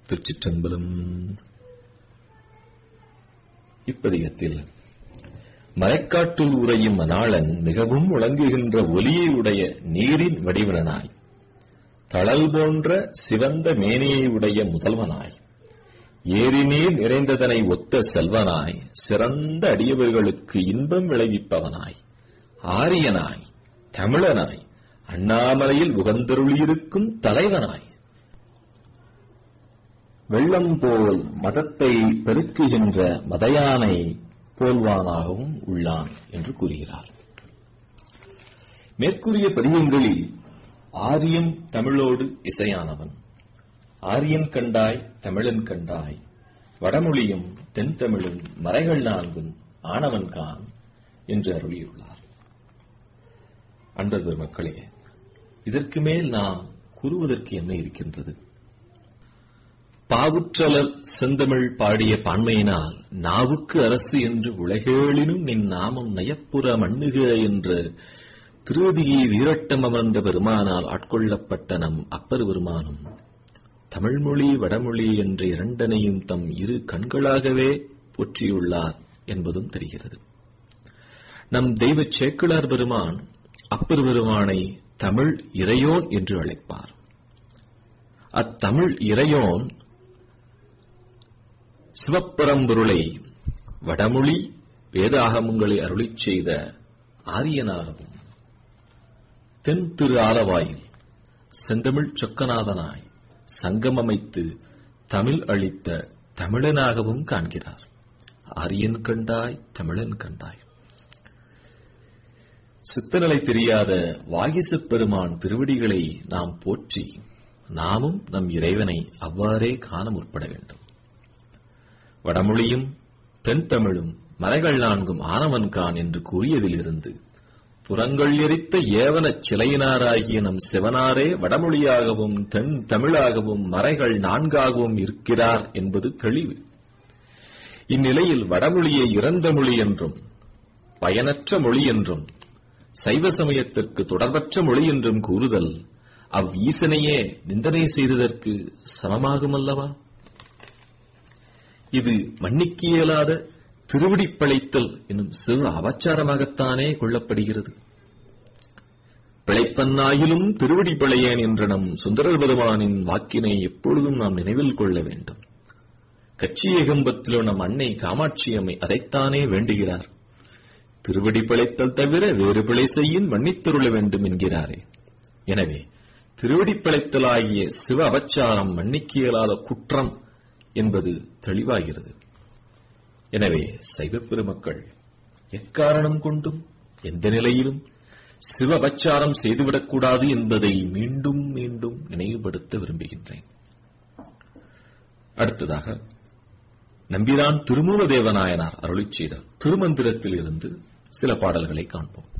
திருச்சிற்றம்பலம் இப்பதிகத்தில் மலைக்காட்டுள் உறையும் மணாளன் மிகவும் முழங்குகின்ற ஒலியை உடைய நீரின் வடிவனாய் தளல் போன்ற சிவந்த மேனியை உடைய முதல்வனாய் ஏரி நீர் நிறைந்ததனை ஒத்த செல்வனாய் சிறந்த அடியவர்களுக்கு இன்பம் விளைவிப்பவனாய் ஆரியனாய் தமிழனாய் அண்ணாமலையில் உகந்தருளியிருக்கும் தலைவனாய் வெள்ளம் போல் மதத்தை பெருக்குகின்ற மதையானை போல்வானாகவும் உள்ளான் என்று கூறுகிறார் மேற்கூறிய பதியங்களில் ஆரியம் தமிழோடு இசையானவன் ஆரியன் கண்டாய் தமிழன் கண்டாய் வடமொழியும் தென்தமிழும் மறைகள் நான்கும் ஆனவன் கான் என்று அருளியுள்ளார் அன்பர் மக்களே இதற்கு மேல் நாம் கூறுவதற்கு என்ன இருக்கின்றது பாவுற்றலர் செந்தமிழ் பாடிய பான்மையினால் நாவுக்கு அரசு என்று உலகேளினும் நின் நாமம் நயப்புற மண்ணுக என்ற திருவதியை வீரட்டம் அமர்ந்த பெருமானால் ஆட்கொள்ளப்பட்ட நம் அப்பர் பெருமானும் தமிழ்மொழி வடமொழி என்ற இரண்டனையும் தம் இரு கண்களாகவே போற்றியுள்ளார் என்பதும் தெரிகிறது நம் தெய்வ சேக்கிழார் பெருமான் அப்பர் பெருமானை தமிழ் இறையோன் என்று அழைப்பார் அத்தமிழ் இறையோன் சிவப்பரம்பொருளை வடமொழி வேதாகமங்களை அருளிச் செய்த ஆரியனாகவும் தென் திரு ஆலவாயில் செந்தமிழ் சொக்கநாதனாய் சங்கம் அமைத்து தமிழ் அளித்த தமிழனாகவும் காண்கிறார் ஆரியன் கண்டாய் தமிழன் கண்டாய் சித்தநிலை தெரியாத வாகிசப் பெருமான் திருவடிகளை நாம் போற்றி நாமும் நம் இறைவனை அவ்வாறே காண முற்பட வேண்டும் வடமொழியும் தென் தமிழும் மலைகள் நான்கும் ஆனவன்கான் என்று கூறியதிலிருந்து புறங்கள் எரித்த ஏவனச் சிலையினாராகிய நம் சிவனாரே வடமொழியாகவும் தென் தமிழாகவும் மறைகள் நான்காகவும் இருக்கிறார் என்பது தெளிவு இந்நிலையில் வடமொழியை இறந்த மொழி என்றும் பயனற்ற மொழி என்றும் சைவ சமயத்திற்கு தொடர்பற்ற மொழி என்றும் கூறுதல் அவ் ஈசனையே நிந்தனை செய்ததற்கு சமமாகுமல்லவா இது மன்னிக்க இயலாத திருவிடிப்பழைத்தல் என்னும் சிறு அபச்சாரமாகத்தானே கொள்ளப்படுகிறது பிழைப்பன்னாயிலும் திருவடி பிழையேன் என்ற நம் சுந்தரர் பெருமானின் வாக்கினை எப்பொழுதும் நாம் நினைவில் கொள்ள வேண்டும் கட்சி ஏகம்பத்திலோ நம் அன்னை காமாட்சி அம்மை அதைத்தானே வேண்டுகிறார் திருவடி பிழைத்தல் தவிர வேறு பிழை செய்யின் மன்னித்தருள வேண்டும் என்கிறாரே எனவே திருவடி பிழைத்தலாகிய சிவ அபச்சாரம் மன்னிக்க இயலாத குற்றம் என்பது தெளிவாகிறது எனவே சைவ பெருமக்கள் எக்காரணம் கொண்டும் எந்த நிலையிலும் சிவபச்சாரம் செய்துவிடக்கூடாது என்பதை மீண்டும் மீண்டும் நினைவுபடுத்த விரும்புகின்றேன் அடுத்ததாக நம்பிரான் திருமூல தேவநாயனார் அருளி செய்த திருமந்திரத்தில் இருந்து சில பாடல்களை காண்போம்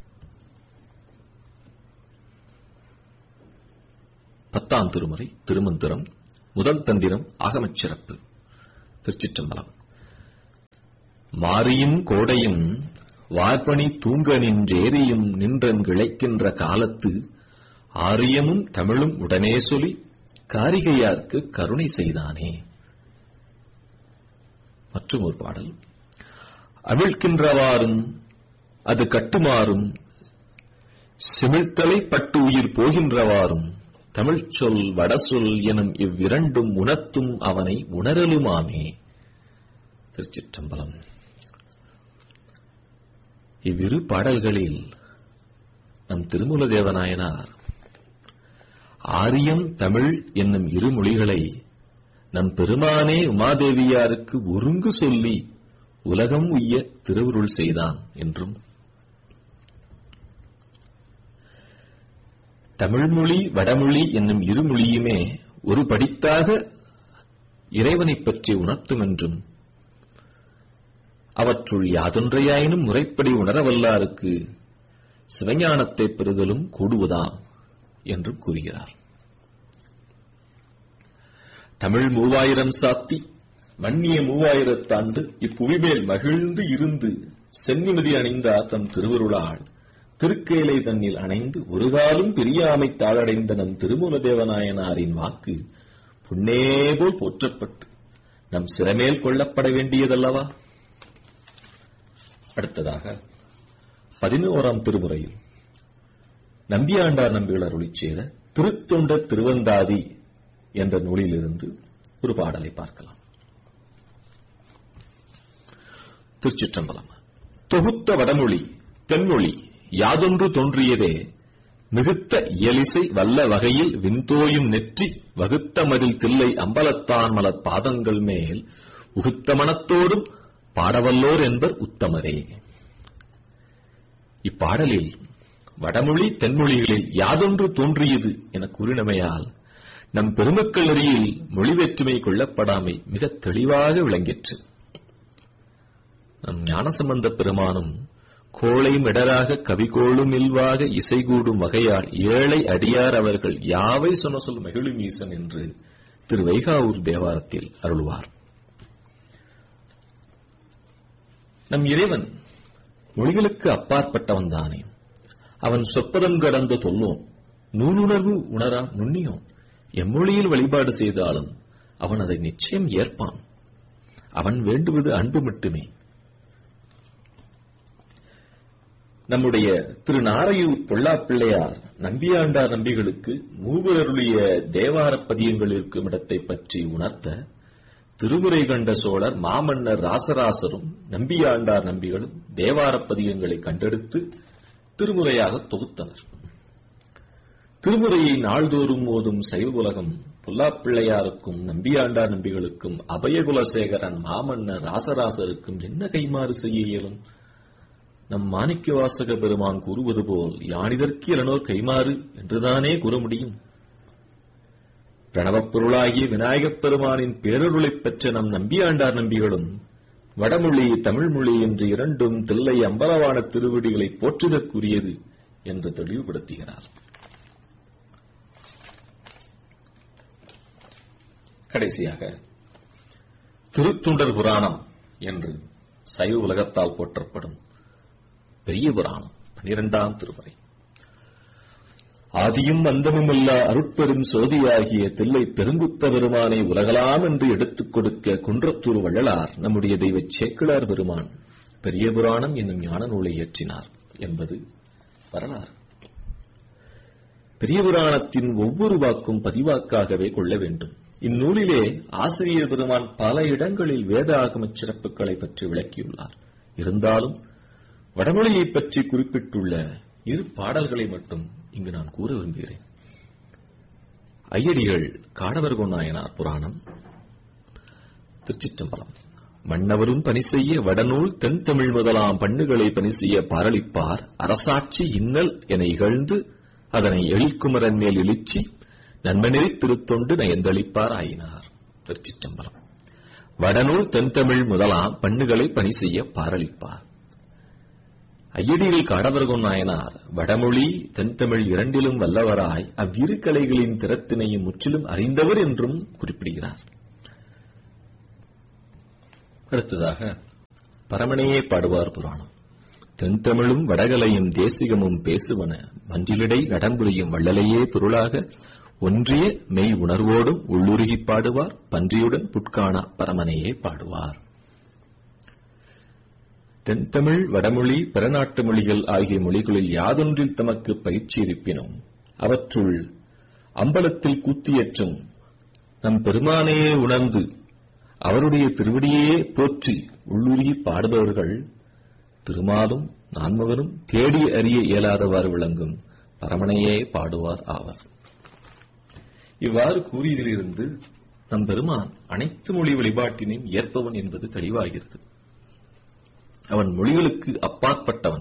பத்தாம் திருமுறை திருமந்திரம் முதல் தந்திரம் ஆகமச் சிறப்பு திருச்சிற்றம்பலம் மாரியும் கோடையும் வார்பணி தூங்க நின்றேரியும் நின்றன் கிளைக்கின்ற காலத்து ஆரியமும் தமிழும் உடனே சொல்லி காரிகையார்க்கு கருணை செய்தானே மற்றும் ஒரு பாடல் அவிழ்க்கின்றவாறும் அது கட்டுமாறும் சிமிழ்த்தலை பட்டு உயிர் போகின்றவாறும் தமிழ் சொல் வடசொல் எனும் இவ்விரண்டும் உணர்த்தும் அவனை உணரலுமாமே திருச்சிற்றம்பலம் இவ்விரு பாடல்களில் நம் திருமூல தேவநாயனார் ஆரியம் தமிழ் என்னும் இரு மொழிகளை நம் பெருமானே உமாதேவியாருக்கு ஒருங்கு சொல்லி உலகம் உய்ய திருவுருள் செய்தான் என்றும் தமிழ்மொழி வடமொழி என்னும் இரு மொழியுமே ஒரு படித்தாக இறைவனைப் பற்றி உணர்த்தும் என்றும் அவற்றுள் யாதொன்றையாயினும் முறைப்படி உணரவல்லாருக்கு சிவஞானத்தை பெறுதலும் கூடுவதாம் என்றும் கூறுகிறார் தமிழ் மூவாயிரம் சாத்தி மன்னிய மூவாயிரத்தாண்டு இப்புவிமேல் மகிழ்ந்து இருந்து சென்னிமதி அணிந்தார் தம் திருவருளால் திருக்கேலை தன்னில் அணைந்து ஒருகாலும் பிரியாமை தாழடைந்த நம் திருமூல தேவநாயனாரின் வாக்கு புண்ணே போல் போற்றப்பட்டு நம் சிறமேல் கொள்ளப்பட வேண்டியதல்லவா அடுத்ததாக பதினோராம் திருமுறையில் நம்பியாண்டார் நம்பிகள் அருளிச் செய்த திருத்தொண்ட திருவந்தாதி என்ற நூலிலிருந்து ஒரு பாடலை பார்க்கலாம் திருச்சிற்றம்பலம் தொகுத்த வடமொழி தென்மொழி யாதொன்று தோன்றியதே மிகுத்த இயலிசை வல்ல வகையில் விண்தோயும் நெற்றி வகுத்த மதில் தில்லை அம்பலத்தான் மலர் பாதங்கள் மேல் உகுத்த மனத்தோடும் பாடவல்லோர் என்பர் உத்தமரே இப்பாடலில் வடமொழி தென்மொழிகளில் யாதொன்று தோன்றியது என கூறினமையால் நம் பெருமக்கள் அருகில் மொழி வேற்றுமை கொள்ளப்படாமை மிக தெளிவாக விளங்கிற்று நம் ஞானசம்பந்த பெருமானும் கோளை மிடராக கவிகோளும் இல்வாக இசைகூடும் வகையால் ஏழை அடியார் அவர்கள் யாவை சொன்ன சொல் மகிழும் ஈசன் என்று திரு வைகாவூர் தேவாரத்தில் அருள்வார் நம் இறைவன் மொழிகளுக்கு அப்பாற்பட்டவன் தானே அவன் சொற்பதம் கடந்த தொல்லோன் நூலுணர்வு உணரா நுண்ணியோன் எம்மொழியில் வழிபாடு செய்தாலும் அவன் அதை நிச்சயம் ஏற்பான் அவன் வேண்டுவது அன்பு மட்டுமே நம்முடைய திரு நாரையூர் பொல்லாப்பிள்ளையார் நம்பியாண்டார் நம்பிகளுக்கு மூவருடைய தேவார பதியங்கள் இருக்கும் இடத்தை பற்றி உணர்த்த திருமுறை கண்ட சோழர் மாமன்னர் ராசராசரும் நம்பியாண்டார் நம்பிகளும் தேவார பதியங்களை கண்டெடுத்து திருமுறையாக தொகுத்தனர் திருமுறையை நாள்தோறும் ஓதும் சைவ உலகம் பொல்லாப்பிள்ளையாருக்கும் நம்பியாண்டார் நம்பிகளுக்கும் அபயகுலசேகரன் மாமன்னர் ராசராசருக்கும் என்ன கைமாறு செய்ய இயலும் நம் மாணிக்க வாசக பெருமான் கூறுவது போல் யானிதற்கு இளனோர் கைமாறு என்றுதானே கூற முடியும் பிரணவப் பொருளாகிய விநாயகப் பெருமானின் பேரருளைப் பெற்ற நம் நம்பியாண்டார் நம்பிகளும் வடமொழி தமிழ்மொழி என்று இரண்டும் தில்லை அம்பலவான திருவடிகளை போற்றுதற்குரியது என்று தெளிவுபடுத்துகிறார் கடைசியாக திருத்துண்டர் புராணம் என்று சைவ உலகத்தால் போற்றப்படும் பெரிய புராணம் பனிரெண்டாம் திருமுறை ஆதியும் அந்தமுமல்ல அருட்பெரும் சோதியாகிய தில்லை பெருங்குத்த பெருமானை உலகலாம் என்று எடுத்துக் கொடுக்க குன்றத்தூர் வள்ளலார் நம்முடைய தெய்வ சேக்கிழார் பெருமான் பெரிய புராணம் என்னும் ஞான நூலை இயற்றினார் என்பது வரலாறு பெரிய புராணத்தின் ஒவ்வொரு வாக்கும் பதிவாக்காகவே கொள்ள வேண்டும் இந்நூலிலே ஆசிரியர் பெருமான் பல இடங்களில் வேத ஆகமச் சிறப்புகளை பற்றி விளக்கியுள்ளார் இருந்தாலும் வடமொழியைப் பற்றி குறிப்பிட்டுள்ள இரு பாடல்களை மட்டும் இங்கு நான் கூற விரும்புகிறேன் ஐயடிகள் காடவர்கோ நாயனார் புராணம் திருச்சிற்றம்பலம் மன்னவரும் பணி செய்ய வடநூல் தென் தமிழ் முதலாம் பண்ணுகளை பணி செய்ய பாரளிப்பார் அரசாட்சி இன்னல் என இகழ்ந்து அதனை எழில்குமரன் மேல் இழிச்சி நன்மநெறி திருத்தொண்டு நயந்தளிப்பார் ஆயினார் திருச்சிற்றம்பலம் வடநூல் தென்தமிழ் முதலாம் பண்ணுகளை பணி செய்ய பாரளிப்பார் ஐயடியில் காடவர்கொன் நாயனார் வடமொழி தென்தமிழ் இரண்டிலும் வல்லவராய் அவ்விரு கலைகளின் திறத்தினையும் முற்றிலும் அறிந்தவர் என்றும் குறிப்பிடுகிறார் அடுத்ததாக பரமனையே பாடுவார் புராணம் தென்தமிழும் வடகலையும் தேசிகமும் பேசுவன மன்றிலிடை நடம்புரியும் வள்ளலையே பொருளாக ஒன்றிய மெய் உணர்வோடும் உள்ளுருகிப் பாடுவார் பன்றியுடன் புட்காணா பரமனையே பாடுவார் தென்தமிழ் வடமொழி பிறநாட்டு மொழிகள் ஆகிய மொழிகளில் யாதொன்றில் தமக்கு பயிற்சி இருப்பினும் அவற்றுள் அம்பலத்தில் கூத்தியற்றும் நம் பெருமானையே உணர்ந்து அவருடைய திருவடியே போற்றி உள்ளுருகி பாடுபவர்கள் திருமாலும் நான்மகனும் தேடி அறிய இயலாதவாறு விளங்கும் பரமனையே பாடுவார் ஆவார் இவ்வாறு கூறியதிலிருந்து நம் பெருமான் அனைத்து மொழி வழிபாட்டினையும் ஏற்பவன் என்பது தெளிவாகிறது அவன் மொழிகளுக்கு அப்பாற்பட்டவன்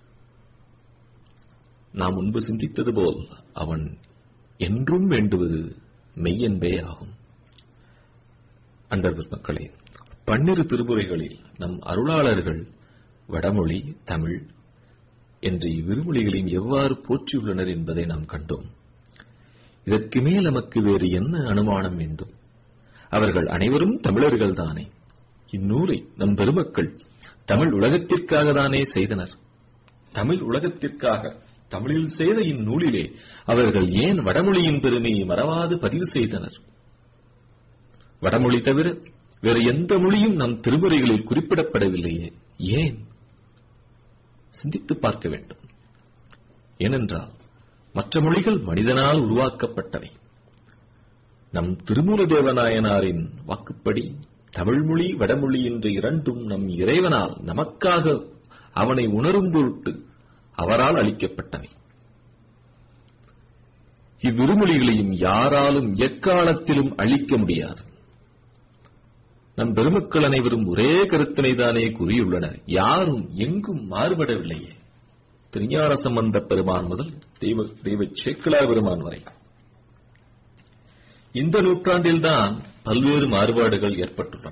நாம் முன்பு சிந்தித்தது போல் அவன் என்றும் வேண்டுவது மெய்யன்பே ஆகும் அன்பர் மக்களே பன்னிரு திருமுறைகளில் நம் அருளாளர்கள் வடமொழி தமிழ் என்ற இவ்விருமொழிகளையும் எவ்வாறு போற்றியுள்ளனர் என்பதை நாம் கண்டோம் இதற்கு மேல் நமக்கு வேறு என்ன அனுமானம் வேண்டும் அவர்கள் அனைவரும் தமிழர்கள் தானே இந்நூலை நம் பெருமக்கள் தமிழ் உலகத்திற்காக தானே செய்தனர் தமிழ் உலகத்திற்காக தமிழில் செய்த இந்நூலிலே அவர்கள் ஏன் வடமொழியின் பெருமையை மறவாது பதிவு செய்தனர் வடமொழி தவிர வேறு எந்த மொழியும் நம் திருமுறைகளில் குறிப்பிடப்படவில்லையே ஏன் சிந்தித்து பார்க்க வேண்டும் ஏனென்றால் மற்ற மொழிகள் மனிதனால் உருவாக்கப்பட்டவை நம் திருமூல தேவநாயனாரின் வாக்குப்படி தமிழ்மொழி வடமொழி என்ற இரண்டும் நம் இறைவனால் நமக்காக அவனை உணரும் பொருட்டு அவரால் அளிக்கப்பட்டவை இவ்விருமொழிகளையும் யாராலும் எக்காலத்திலும் அழிக்க முடியாது நம் பெருமக்கள் அனைவரும் ஒரே கருத்தினை தானே கூறியுள்ளனர் யாரும் எங்கும் மாறுபடவில்லையே திருஞான சம்பந்த பெருமான் முதல் தெய்வ தெய்வ சேக்கிழார் பெருமான் வரை இந்த நூற்றாண்டில்தான் பல்வேறு மாறுபாடுகள் ஏற்பட்டுள்ளன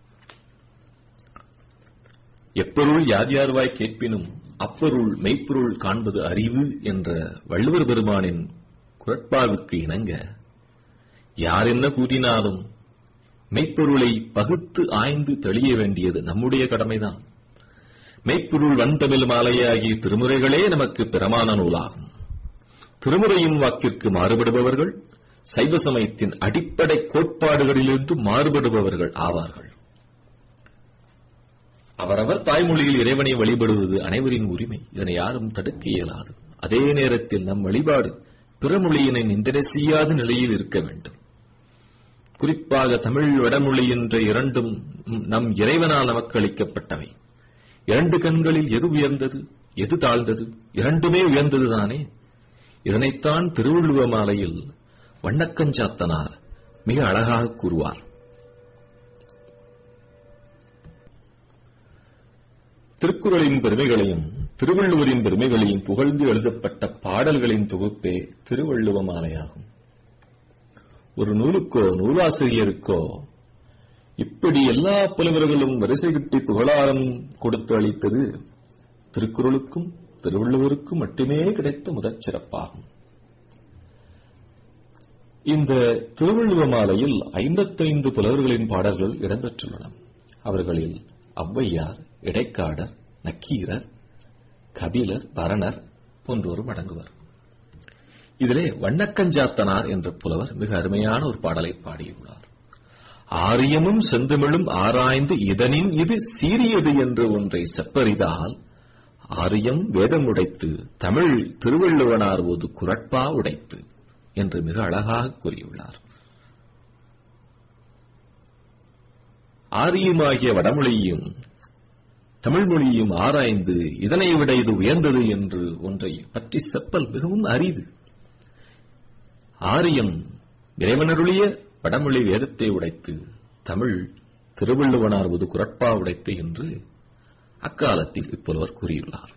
எப்பொருள் யார் யார்வாய் கேட்பினும் அப்பொருள் மெய்ப்பொருள் காண்பது அறிவு என்ற வள்ளுவர் பெருமானின் குரட்பாவுக்கு இணங்க யார் என்ன கூறினாலும் மெய்ப்பொருளை பகுத்து ஆய்ந்து தெளிய வேண்டியது நம்முடைய கடமைதான் மெய்ப்பொருள் வந்தமிழ் மாலையாகிய திருமுறைகளே நமக்கு பிரமாண நூலாகும் திருமுறையின் வாக்கிற்கு மாறுபடுபவர்கள் சைவ சமயத்தின் அடிப்படை கோட்பாடுகளிலிருந்து மாறுபடுபவர்கள் ஆவார்கள் அவரவர் தாய்மொழியில் இறைவனை வழிபடுவது அனைவரின் உரிமை இதனை யாரும் தடுக்க இயலாது அதே நேரத்தில் நம் வழிபாடு பிற மொழியினை நிந்தனை செய்யாத நிலையில் இருக்க வேண்டும் குறிப்பாக தமிழ் வடமொழி என்ற இரண்டும் நம் இறைவனால் நமக்கு அளிக்கப்பட்டவை இரண்டு கண்களில் எது உயர்ந்தது எது தாழ்ந்தது இரண்டுமே உயர்ந்ததுதானே இதனைத்தான் திருவள்ளுவ மாலையில் வண்ணக்கஞ்சாத்தனார் மிக அழகாக கூறுவார் திருக்குறளின் பெருமைகளையும் திருவள்ளுவரின் பெருமைகளையும் புகழ்ந்து எழுதப்பட்ட பாடல்களின் தொகுப்பே திருவள்ளுவ மாலையாகும் ஒரு நூலுக்கோ நூலாசிரியருக்கோ இப்படி எல்லா புலவர்களும் வரிசை கட்டி புகழாரம் கொடுத்து அளித்தது திருக்குறளுக்கும் திருவள்ளுவருக்கும் மட்டுமே கிடைத்த முதற் சிறப்பாகும் இந்த திருவள்ளுவ மாலையில் ஐம்பத்தைந்து புலவர்களின் பாடல்கள் இடம்பெற்றுள்ளன அவர்களில் ஔவையார் இடைக்காடர் நக்கீரர் கபிலர் பரணர் போன்றோரும் அடங்குவர் இதிலே வண்ணக்கஞ்சாத்தனார் என்ற புலவர் மிக அருமையான ஒரு பாடலை பாடியுள்ளார் ஆரியமும் செந்தமிழும் ஆராய்ந்து இதனின் இது சீரியது என்று ஒன்றை செப்பறிதால் ஆரியம் வேதம் உடைத்து தமிழ் திருவள்ளுவனார் ஒரு குரட்பா உடைத்து என்று மிக அழகாக கூறியுள்ளார் ஆரியமாகிய வடமொழியும் தமிழ் மொழியும் ஆராய்ந்து இதனை விட இது உயர்ந்தது என்று ஒன்றை பற்றி செப்பல் மிகவும் அரிது ஆரியம் இறைவனருளிய வடமொழி வேதத்தை உடைத்து தமிழ் திருவள்ளுவனார் ஒரு குரட்பா உடைத்து என்று அக்காலத்தில் இப்புலவர் கூறியுள்ளார்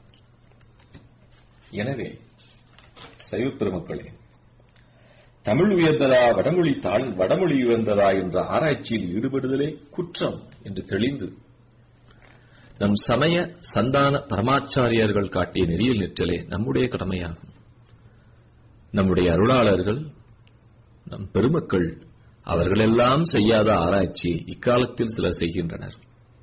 எனவே சைவ பெருமக்களே தமிழ் உயர்ந்ததா வடமொழி தாழ் வடமொழி உயர்ந்ததா என்ற ஆராய்ச்சியில் ஈடுபடுதலே குற்றம் என்று தெளிந்து நம் சமய சந்தான பரமாச்சாரியர்கள் காட்டிய நெறியில் நிற்றலே நம்முடைய கடமையாகும் நம்முடைய அருளாளர்கள் நம் பெருமக்கள் அவர்களெல்லாம் செய்யாத ஆராய்ச்சியை இக்காலத்தில் சிலர் செய்கின்றனர்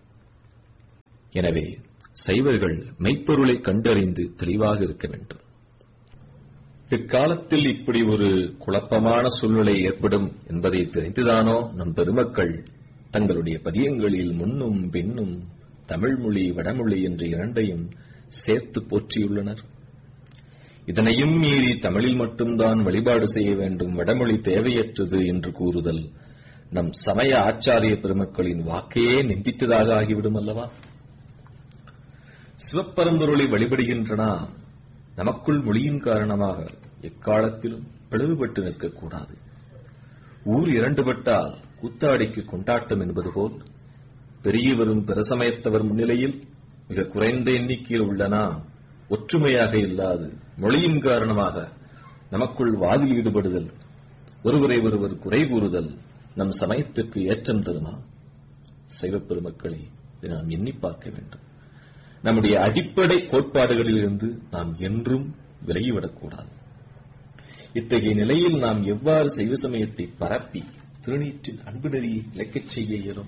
எனவே சைவர்கள் மெய்ப்பொருளை கண்டறிந்து தெளிவாக இருக்க வேண்டும் பிற்காலத்தில் இப்படி ஒரு குழப்பமான சூழ்நிலை ஏற்படும் என்பதை தெரிந்துதானோ நம் பெருமக்கள் தங்களுடைய பதியங்களில் முன்னும் பின்னும் தமிழ்மொழி வடமொழி என்ற இரண்டையும் சேர்த்து போற்றியுள்ளனர் இதனையும் மீறி தமிழில் மட்டும்தான் வழிபாடு செய்ய வேண்டும் வடமொழி தேவையற்றது என்று கூறுதல் நம் சமய ஆச்சாரிய பெருமக்களின் வாக்கையே நிந்தித்ததாக ஆகிவிடும் அல்லவா சிவப்பரம்பொருளை வழிபடுகின்றனா நமக்குள் மொழியின் காரணமாக எக்காலத்திலும் பிளவுபட்டு நிற்கக்கூடாது ஊர் இரண்டுபட்டால் கூத்தாடிக்கு கொண்டாட்டம் என்பது போல் பெரியவரும் பிரசமயத்தவர் முன்னிலையில் மிக குறைந்த எண்ணிக்கையில் உள்ளனா ஒற்றுமையாக இல்லாது மொழியின் காரணமாக நமக்குள் வாதில் ஈடுபடுதல் ஒருவரை ஒருவர் குறை கூறுதல் நம் சமயத்திற்கு ஏற்றம் தருமா சைவப் பெருமக்களை இதை நாம் எண்ணி பார்க்க வேண்டும் நம்முடைய அடிப்படை கோட்பாடுகளிலிருந்து நாம் என்றும் விலகிவிடக்கூடாது இத்தகைய நிலையில் நாம் எவ்வாறு சைவ சமயத்தை பரப்பி திருநீற்றின் அன்பு நெறியை இலக்கச் செய்ய இயலும்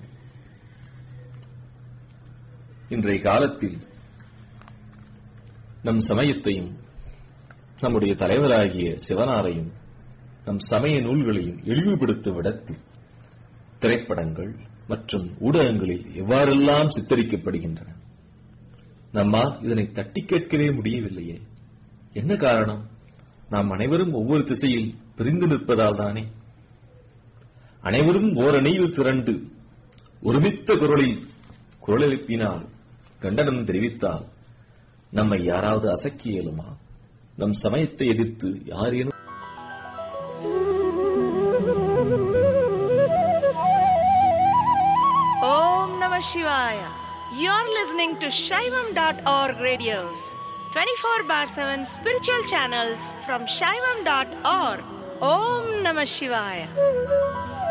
இன்றைய காலத்தில் நம் சமயத்தையும் நம்முடைய தலைவராகிய சிவனாரையும் நம் சமய நூல்களையும் இழிவுபடுத்தும் இடத்தில் திரைப்படங்கள் மற்றும் ஊடகங்களில் எவ்வாறெல்லாம் சித்தரிக்கப்படுகின்றன நம்மால் இதனை தட்டி கேட்கவே முடியவில்லையே என்ன காரணம் நாம் அனைவரும் ஒவ்வொரு திசையில் பிரிந்து நிற்பதால் தானே அனைவரும் ஓரணியில் திரண்டு ஒருமித்த குரலில் குரல் எழுப்பினால் கண்டனம் தெரிவித்தால் நம்மை யாராவது அசக்க இயலுமா நம் சமயத்தை எதிர்த்து யாரேனும் Om Namah Shivaya. You're listening to Shaivam.org radios, 24 bar 7 spiritual channels from Shaivam.org. Om Namah Shivaya.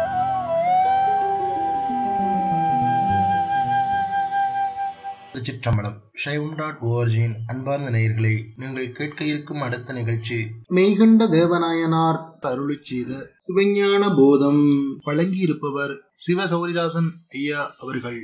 திருச்சிற்றம்பலம் சைவம் டாட் ஓஆர்ஜியின் அன்பார்ந்த நேயர்களே நீங்கள் கேட்க இருக்கும் அடுத்த நிகழ்ச்சி மெய்கண்ட தேவநாயனார் அருளிச் செய்த சிவஞான போதம் வழங்கியிருப்பவர் சிவ சௌரிதாசன் ஐயா அவர்கள்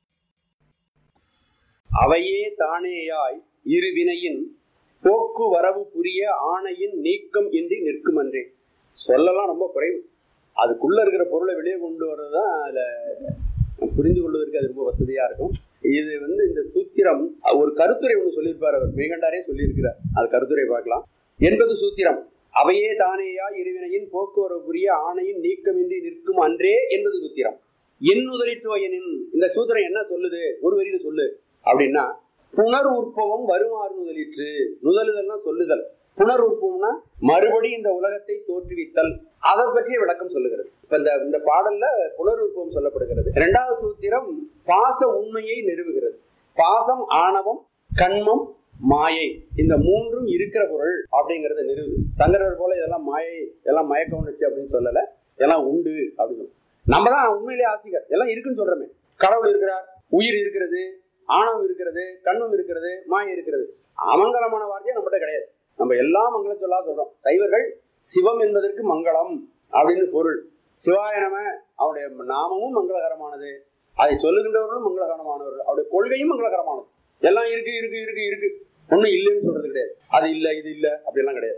அவையே தானேயாய் இருவினையின் போக்கு வரவு புரிய ஆணையின் நீக்கம் இன்றி நிற்குமன்றே சொல்லலாம் ரொம்ப குறைவு அதுக்குள்ள இருக்கிற பொருளை வெளியே கொண்டு வர்றது தான் அதுல புரிந்து கொள்வதற்கு அது ரொம்ப வசதியா இருக்கும் இது வந்து இந்த சூத்திரம் ஒரு கருத்துரை ஒன்று சொல்லியிருப்பார் அவர் மேகண்டாரே சொல்லியிருக்கிறார் அது கருத்துரை பார்க்கலாம் என்பது சூத்திரம் அவையே தானேயா இருவினையின் போக்குவரவு புரிய ஆணையின் நீக்கமின்றி நிற்கும் அன்றே என்பது சூத்திரம் என் உதலிற்றுவயனின் இந்த சூத்திரம் என்ன சொல்லுது ஒரு வரியில சொல்லு அப்படின்னா புனர் உற்பவம் வருமாறு நுதலிற்று நுதலுதல்னா சொல்லுதல் புனர் உற்பவம்னா மறுபடி இந்த உலகத்தை தோற்றுவித்தல் அதை பற்றிய விளக்கம் சொல்லுகிறது இப்ப இந்த இந்த பாடல்ல புனர் உற்பவம் சொல்லப்படுகிறது இரண்டாவது சூத்திரம் பாச உண்மையை நிறுவுகிறது பாசம் ஆணவம் கண்மம் மாயை இந்த மூன்றும் இருக்கிற பொருள் அப்படிங்கறத நிறுவுது சங்கரர் போல இதெல்லாம் மாயை இதெல்லாம் மயக்க உணர்ச்சி அப்படின்னு சொல்லல இதெல்லாம் உண்டு அப்படின்னு சொல்லு. நம்ம தான் உண்மையிலே ஆசிகர் எல்லாம் இருக்குன்னு சொல்றோமே கடவுள் இருக்கிறார் உயிர் இருக்கிறது ஆணவம் இருக்கிறது கண்மம் இருக்கிறது மாயை இருக்கிறது அமங்கலமான வார்த்தையே நம்மகிட்ட கிடையாது நம்ம எல்லா மங்கள சொல்லா சொல்றோம் சைவர்கள் சிவம் என்பதற்கு மங்களம் அப்படின்னு பொருள் சிவாய நம அவருடைய நாமமும் மங்களகரமானது அதை சொல்லுகின்றவர்களும் மங்களகரமானவர்கள் அவருடைய கொள்கையும் மங்களகரமானது எல்லாம் இருக்கு இருக்கு இருக்கு இருக்கு ஒண்ணும் இல்லைன்னு சொல்றது கிடையாது அது இல்ல இது இல்ல அப்படியெல்லாம் கிடையாது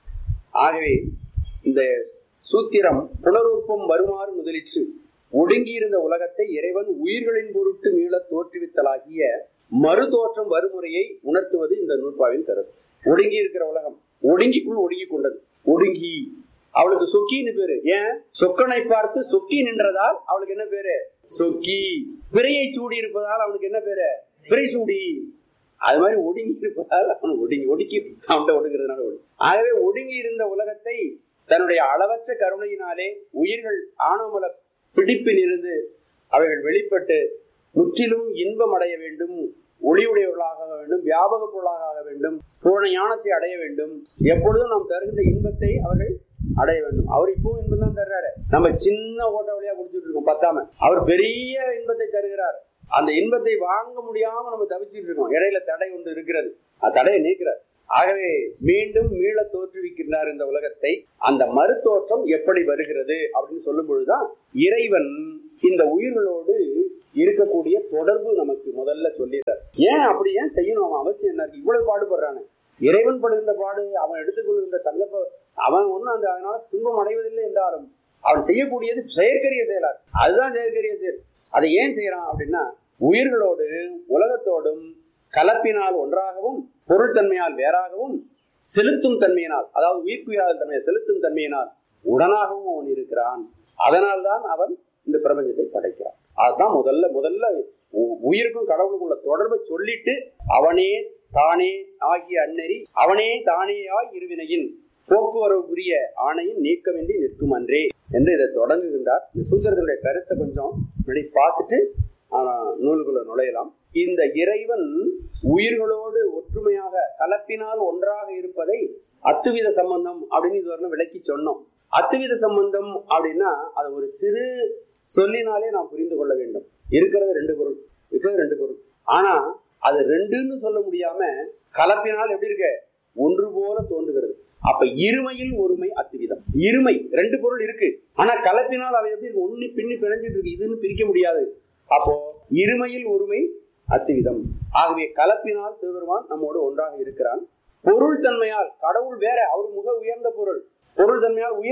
ஆகவே இந்த சூத்திரம் புனருற்பம் வருமாறு முதலிற்று ஒடுங்கியிருந்த உலகத்தை இறைவன் உயிர்களின் பொருட்டு மீள தோற்றுவித்தலாகிய மறுதோற்றம் வருமுறையை உணர்த்துவது இந்த நூற்பாவின் கருத்து ஒடுங்கி இருக்கிற உலகம் ஒடுங்கிக்குள் ஒடுங்கி கொண்டது ஒடுங்கி அவளுக்கு சொக்கின்னு பேரு ஏன் சொக்கனை பார்த்து சொக்கி நின்றதால் அவளுக்கு என்ன பேரு சொக்கி பிறையை சூடி இருப்பதால் அவனுக்கு என்ன பேரு பிறை சூடி அது மாதிரி ஒடுங்கி இருப்பதால் அவன் ஒடுங்கி ஒடுக்கி அவன்கிட்ட ஒடுங்கிறதுனால ஒடுங்கி ஆகவே ஒடுங்கி இருந்த உலகத்தை தன்னுடைய அளவற்ற கருணையினாலே உயிர்கள் ஆணவமல பிடிப்பில் இருந்து அவைகள் வெளிப்பட்டு முற்றிலும் இன்பம் அடைய வேண்டும் ஒளியுடையவர்களாக ஆக வேண்டும் வியாபக பொருளாக ஆக வேண்டும் பூரண ஞானத்தை அடைய வேண்டும் எப்பொழுதும் நாம் தருகின்ற இன்பத்தை அவர்கள் அடைய வேண்டும் அவர் இப்பவும் இன்பம் தான் தர்றாரு நம்ம சின்ன ஓட்ட வழியா குடிச்சிட்டு இருக்கோம் பத்தாம அவர் பெரிய இன்பத்தை தருகிறார் அந்த இன்பத்தை வாங்க முடியாம நம்ம தவிச்சிட்டு இருக்கோம் இடையில தடை ஒன்று இருக்கிறது அந்த தடையை நீக்கிறார் ஆகவே மீண்டும் மீள தோற்றுவிக்கின்றார் இந்த உலகத்தை அந்த மறுத்தோற்றம் எப்படி வருகிறது அப்படின்னு சொல்லும் பொழுதுதான் இறைவன் இந்த உயிர்களோடு இருக்கக்கூடிய தொடர்பு நமக்கு முதல்ல சொல்லிடுறார் ஏன் அப்படி ஏன் செய்யணும் அவன் அவசியம் என்ன இருக்கு இவ்வளவு பாடுபடுறானு இறைவன் படுகின்ற பாடு அவன் எடுத்துக்கொள்கின்ற சங்கப்ப அவன் ஒன்றும் அந்த அதனால துன்பம் அடைவதில்லை என்றாலும் அவன் செய்யக்கூடியது செயற்கரிய செயலார் அதுதான் செயற்கரிய செயல் அதை ஏன் செய்யறான் அப்படின்னா உயிர்களோடு உலகத்தோடும் கலப்பினால் ஒன்றாகவும் பொருள் தன்மையால் வேறாகவும் செலுத்தும் தன்மையினால் அதாவது உயிர்க்குயிராத தன்மையை செலுத்தும் தன்மையினால் உடனாகவும் அவன் இருக்கிறான் அதனால்தான் அவன் இந்த பிரபஞ்சத்தை படைக்கிறான் அதுதான் முதல்ல முதல்ல உ- உயிருக்கும் கடவுளுக்கும் உள்ள தொடர்பை சொல்லிட்டு அவனே தானே ஆகிய அந்நெறி அவனே தானேயாய் இருவினையின் போக்குவரவுக்குரிய ஆணையின் நீக்கமின்றி நிற்கும் அன்றே என்று இதை தொடங்குகின்றார் இந்த சூத்திரத்தினுடைய கருத்தை கொஞ்சம் முன்னாடி பார்த்துட்டு ஆஹ், நூலுக்குள்ள நுழையலாம் இந்த இறைவன் உயிர்களோடு ஒற்றுமையாக கலப்பினால் ஒன்றாக இருப்பதை அத்துவித சம்பந்தம் அப்படின்னு இதுவரை விளக்கி சொன்னோம் அத்துவித சம்பந்தம் அப்படின்னா அது ஒரு சிறு சொல்லினாலே நாம் புரிந்து கொள்ள வேண்டும் இருக்கிறது ரெண்டு பொருள் இருக்கிறது ரெண்டு பொருள் ஆனா அது ரெண்டுன்னு சொல்ல முடியாம கலப்பினால் எப்படி இருக்க ஒன்று போல தோன்றுகிறது அப்ப இருமையில் ஒருமை அத்துவிதம் இருமை ரெண்டு பொருள் இருக்கு ஆனா கலப்பினால் அவை எப்படி இருக்கு ஒண்ணு பின்னி பிணைஞ்சிட்டு இருக்கு இதுன்னு பிரிக்க முடியாது அப்போ இருமையில் ஒருமை அத்துவிதம் ஆகவே கலப்பினால் சிவபெருமான் நம்மோடு ஒன்றாக இருக்கிறான் பொருள் தன்மையால் கடவுள் வேற அவர் முக உயர்ந்த பொருள் பொருள் தன்மையால் உயிர்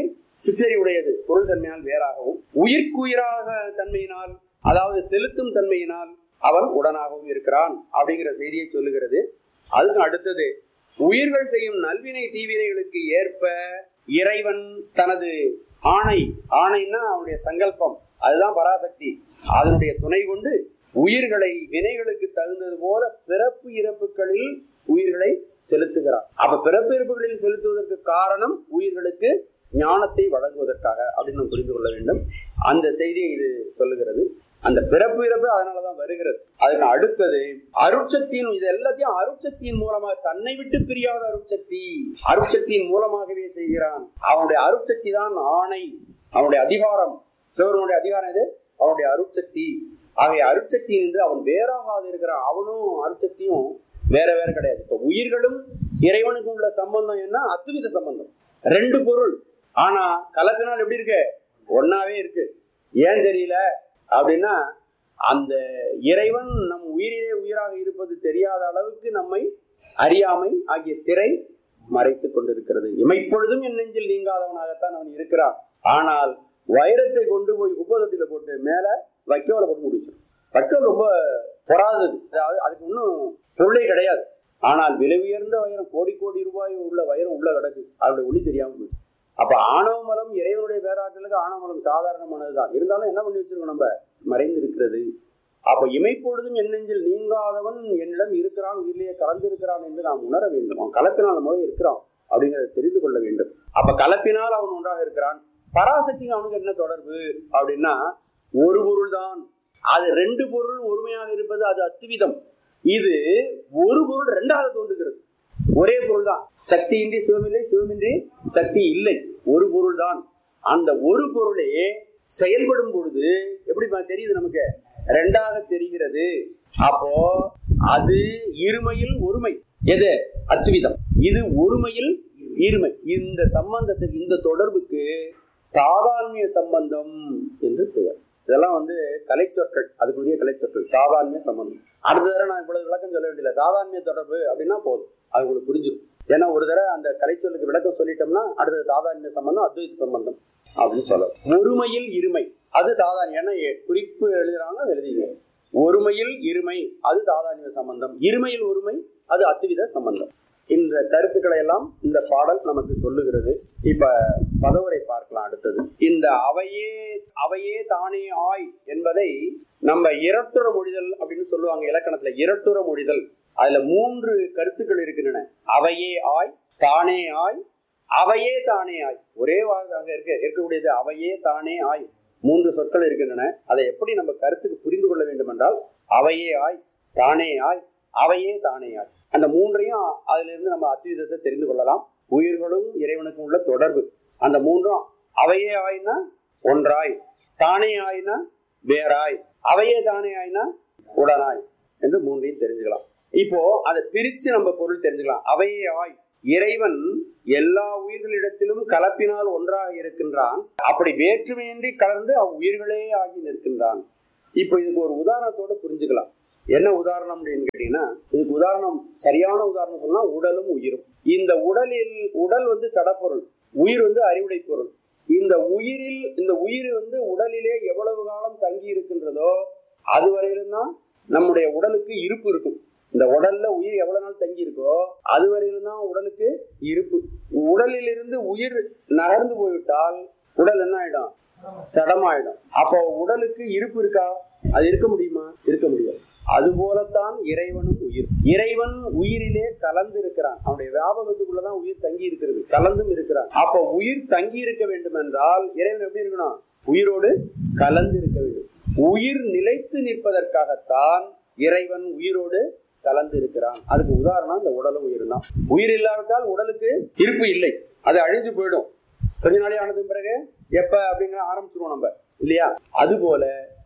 சிற்றறி உடையது பொருள் தன்மையால் வேறாகவும் உயிர்க்குயிராக தன்மையினால் அதாவது செலுத்தும் தன்மையினால் அவன் உடனாகவும் இருக்கிறான் அப்படிங்கிற செய்தியை சொல்லுகிறது அதுக்கு அடுத்தது உயிர்கள் செய்யும் நல்வினை தீவினைகளுக்கு ஏற்ப இறைவன் தனது ஆணை ஆணைன்னா அவனுடைய சங்கல்பம் அதுதான் பராசக்தி அதனுடைய துணை கொண்டு உயிர்களை வினைகளுக்கு தகுந்தது போல பிறப்பு இறப்புகளில் உயிர்களை செலுத்துகிறார் அப்ப பிறப்பு இறப்புகளில் செலுத்துவதற்கு காரணம் உயிர்களுக்கு ஞானத்தை வழங்குவதற்காக அப்படின்னு நம்ம புரிந்து கொள்ள வேண்டும் அந்த செய்தியை இது சொல்லுகிறது அந்த பிறப்பு இறப்பு அதனாலதான் வருகிறது அதுக்கு அடுத்தது அருட்சக்தியின் இது எல்லாத்தையும் அருட்சக்தியின் மூலமாக தன்னை விட்டு பிரியாத அருட்சக்தி அருட்சக்தியின் மூலமாகவே செய்கிறான் அவனுடைய அருட்சக்தி தான் ஆணை அவனுடைய அதிகாரம் சிவருடைய அதிகாரம் எது அவனுடைய அருட்சக்தி ஆகிய அருட்சக்தி என்று அவன் வேறாகாது இருக்கிறான் அவனும் அருட்சக்தியும் வேற வேற கிடையாது இப்ப உயிர்களும் இறைவனுக்கும் உள்ள சம்பந்தம் என்ன அத்துவித சம்பந்தம் ரெண்டு பொருள் ஆனா கலப்பினால் எப்படி இருக்கு ஒன்னாவே இருக்கு ஏன் தெரியல அப்படின்னா அந்த இறைவன் நம் உயிரிலே உயிராக இருப்பது தெரியாத அளவுக்கு நம்மை அறியாமை ஆகிய திரை மறைத்துக் கொண்டிருக்கிறது இமைப்பொழுதும் என் நெஞ்சில் நீங்காதவனாகத்தான் அவன் இருக்கிறான் ஆனால் வைரத்தை கொண்டு போய் குப்பை தொட்டியில போட்டு மேல வைக்கோல போட்டு முடிச்சிடும் வைக்கோல் ரொம்ப பொறாதது அதாவது அதுக்கு இன்னும் பொருளே கிடையாது ஆனால் விலை உயர்ந்த வைரம் கோடி கோடி ரூபாய் உள்ள வைரம் உள்ள கிடக்கு அதோட ஒளி தெரியாம போயிடுச்சு அப்ப ஆணவ மலம் இறைவனுடைய பேராற்றலுக்கு ஆணவ மலம் சாதாரணமானதுதான் இருந்தாலும் என்ன பண்ணி வச்சிருக்கோம் நம்ம மறைந்து இருக்கிறது அப்ப இமைப்பொழுதும் என் நெஞ்சில் நீங்காதவன் என்னிடம் இருக்கிறான் உயிரிலேயே கலந்திருக்கிறான் என்று நாம் உணர வேண்டும் அவன் கலப்பினால் நம்மளோட இருக்கிறான் அப்படிங்கிறத தெரிந்து கொள்ள வேண்டும் அப்ப கலப்பினால் அவன் ஒன்றாக இருக்கிறான் பராசக்திக்கு அவனுக்கு என்ன தொடர்பு அப்படின்னா ஒரு பொருள் தான் அது ரெண்டு பொருள் ஒருமையாக இருப்பது அது அத்துவிதம் இது ஒரு பொருள் ரெண்டாக தோன்றுகிறது ஒரே பொருள் தான் சக்தியின்றி சிவமில்லை சிவமின்றி சக்தி இல்லை ஒரு பொருள் தான் அந்த ஒரு பொருளே செயல்படும் பொழுது எப்படி தெரியுது நமக்கு ரெண்டாக தெரிகிறது அப்போ அது இருமையில் ஒருமை எது அத்விதம் இது ஒருமையில் இருமை இந்த சம்பந்தத்துக்கு இந்த தொடர்புக்கு தாதான்மிய சம்பந்தம் என்று பெயர் இதெல்லாம் வந்து கலைச்சொற்கள் அதுக்குரிய கலைச்சொற்கள் தாதான்மிய சம்பந்தம் அடுத்த தடவை நான் இவ்வளவு விளக்கம் சொல்ல வேண்டியதில்லை தாதான்மிய தொடர்பு அப்படின்னா போதும் அது உங்களுக்கு புரிஞ்சிடும் ஏன்னா ஒரு தடவை அந்த கலைச்சொல்லுக்கு விளக்கம் சொல்லிட்டோம்னா அடுத்தது தாதான்மிய சம்பந்தம் அத்வைத சம்பந்தம் அப்படின்னு சொல்லலாம் ஒருமையில் இருமை அது தாதான் ஏன்னா குறிப்பு எழுதுறாங்க அது எழுதிங்க ஒருமையில் இருமை அது தாதான்மிய சம்பந்தம் இருமையில் ஒருமை அது அத்துவித சம்பந்தம் இந்த கருத்துக்களை எல்லாம் இந்த பாடல் நமக்கு சொல்லுகிறது இப்ப பதவரை பார்க்கலாம் அடுத்தது இந்த அவையே அவையே தானே ஆய் என்பதை நம்ம இரட்டுற மொழிதல் அப்படின்னு சொல்லுவாங்க இலக்கணத்துல இரட்டுற மொழிதல் அதுல மூன்று கருத்துக்கள் இருக்கின்றன அவையே ஆய் தானே ஆய் அவையே தானே ஆய் ஒரே வார்த்தை அங்க இருக்க இருக்கக்கூடியது அவையே தானே ஆய் மூன்று சொற்கள் இருக்கின்றன அதை எப்படி நம்ம கருத்துக்கு புரிந்து கொள்ள வேண்டும் என்றால் அவையே ஆய் தானே ஆய் அவையே தானே ஆய் அந்த மூன்றையும் அதுல இருந்து நம்ம அத்விதத்தை தெரிந்து கொள்ளலாம் உயிர்களும் இறைவனுக்கும் உள்ள தொடர்பு அந்த மூன்றும் அவையே ஆயினா ஒன்றாய் தானே ஆயினா வேறாய் அவையே தானே ஆயினா உடனாய் என்று மூன்றையும் தெரிஞ்சுக்கலாம் இப்போ அதை பிரிச்சு நம்ம பொருள் தெரிஞ்சுக்கலாம் அவையே ஆய் இறைவன் எல்லா உயிர்களிடத்திலும் கலப்பினால் ஒன்றாக இருக்கின்றான் அப்படி வேற்றுமையின்றி கலந்து அவ் உயிர்களே ஆகி நிற்கின்றான் இப்போ இதுக்கு ஒரு உதாரணத்தோட புரிஞ்சுக்கலாம் என்ன உதாரணம் அப்படின்னு கேட்டீங்கன்னா இதுக்கு உதாரணம் சரியான உதாரணம் சொன்னா உடலும் உயிரும் இந்த உடலில் உடல் வந்து சடப்பொருள் உயிர் வந்து அறிவுடை பொருள் இந்த உயிரில் இந்த உயிர் வந்து உடலிலே எவ்வளவு காலம் தங்கி இருக்கின்றதோ அது வரையிலும் தான் நம்முடைய உடலுக்கு இருப்பு இருக்கும் இந்த உடல்ல உயிர் எவ்வளவு நாள் தங்கி இருக்கோ அது வரையிலும் தான் உடலுக்கு இருப்பு உடலில் இருந்து உயிர் நகர்ந்து போய்விட்டால் உடல் என்ன ஆயிடும் சடமாயிடும் அப்போ உடலுக்கு இருப்பு இருக்கா அது இருக்க முடியுமா இருக்க முடியாது அது போலத்தான் இறைவனும் உயிர் இறைவன் உயிரிலே கலந்து இருக்கிறான் அவனுடைய வியாபகத்துக்குள்ளதான் உயிர் தங்கி இருக்கிறது கலந்தும் இருக்கிறான் அப்போ உயிர் தங்கி இருக்க வேண்டும் என்றால் இறைவன் எப்படி இருக்கணும் உயிரோடு கலந்து இருக்க வேண்டும் உயிர் நிலைத்து நிற்பதற்காகத்தான் இறைவன் உயிரோடு கலந்து இருக்கிறான் அதுக்கு உதாரணம் இந்த உடலும் உயிர் தான் உயிர் இல்லாவிட்டால் உடலுக்கு இருப்பு இல்லை அது அழிஞ்சு போயிடும் கொஞ்ச நாளே ஆனது பிறகு எப்ப அப்படிங்கிற ஆரம்பிச்சிருவோம் நம்ம இல்லையா அது போல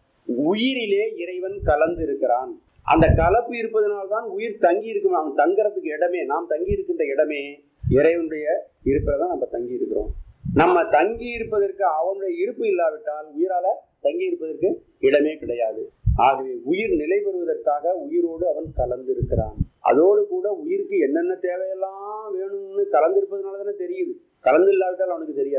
உயிரிலே இறைவன் கலந்து இருக்கிறான் அந்த கலப்பு இருப்பதனால்தான் உயிர் தங்கி இருக்கும் அவன் தங்குறதுக்கு இடமே நாம் தங்கி இருக்கின்ற இடமே இறைவனுடைய இருப்பில்தான் நம்ம தங்கி இருக்கிறோம் நம்ம தங்கி இருப்பதற்கு அவனுடைய இருப்பு இல்லாவிட்டால் உயிரால தங்கி இருப்பதற்கு இடமே கிடையாது ஆகவே உயிர் நிலை பெறுவதற்காக உயிரோடு அவன் கலந்து இருக்கிறான் அதோடு கூட உயிருக்கு என்னென்ன தேவையெல்லாம் வேணும்னு கலந்திருப்பதனால தானே தெரியுது கலந்து இல்லாவிட்டால் அவனுக்கு தெரியாது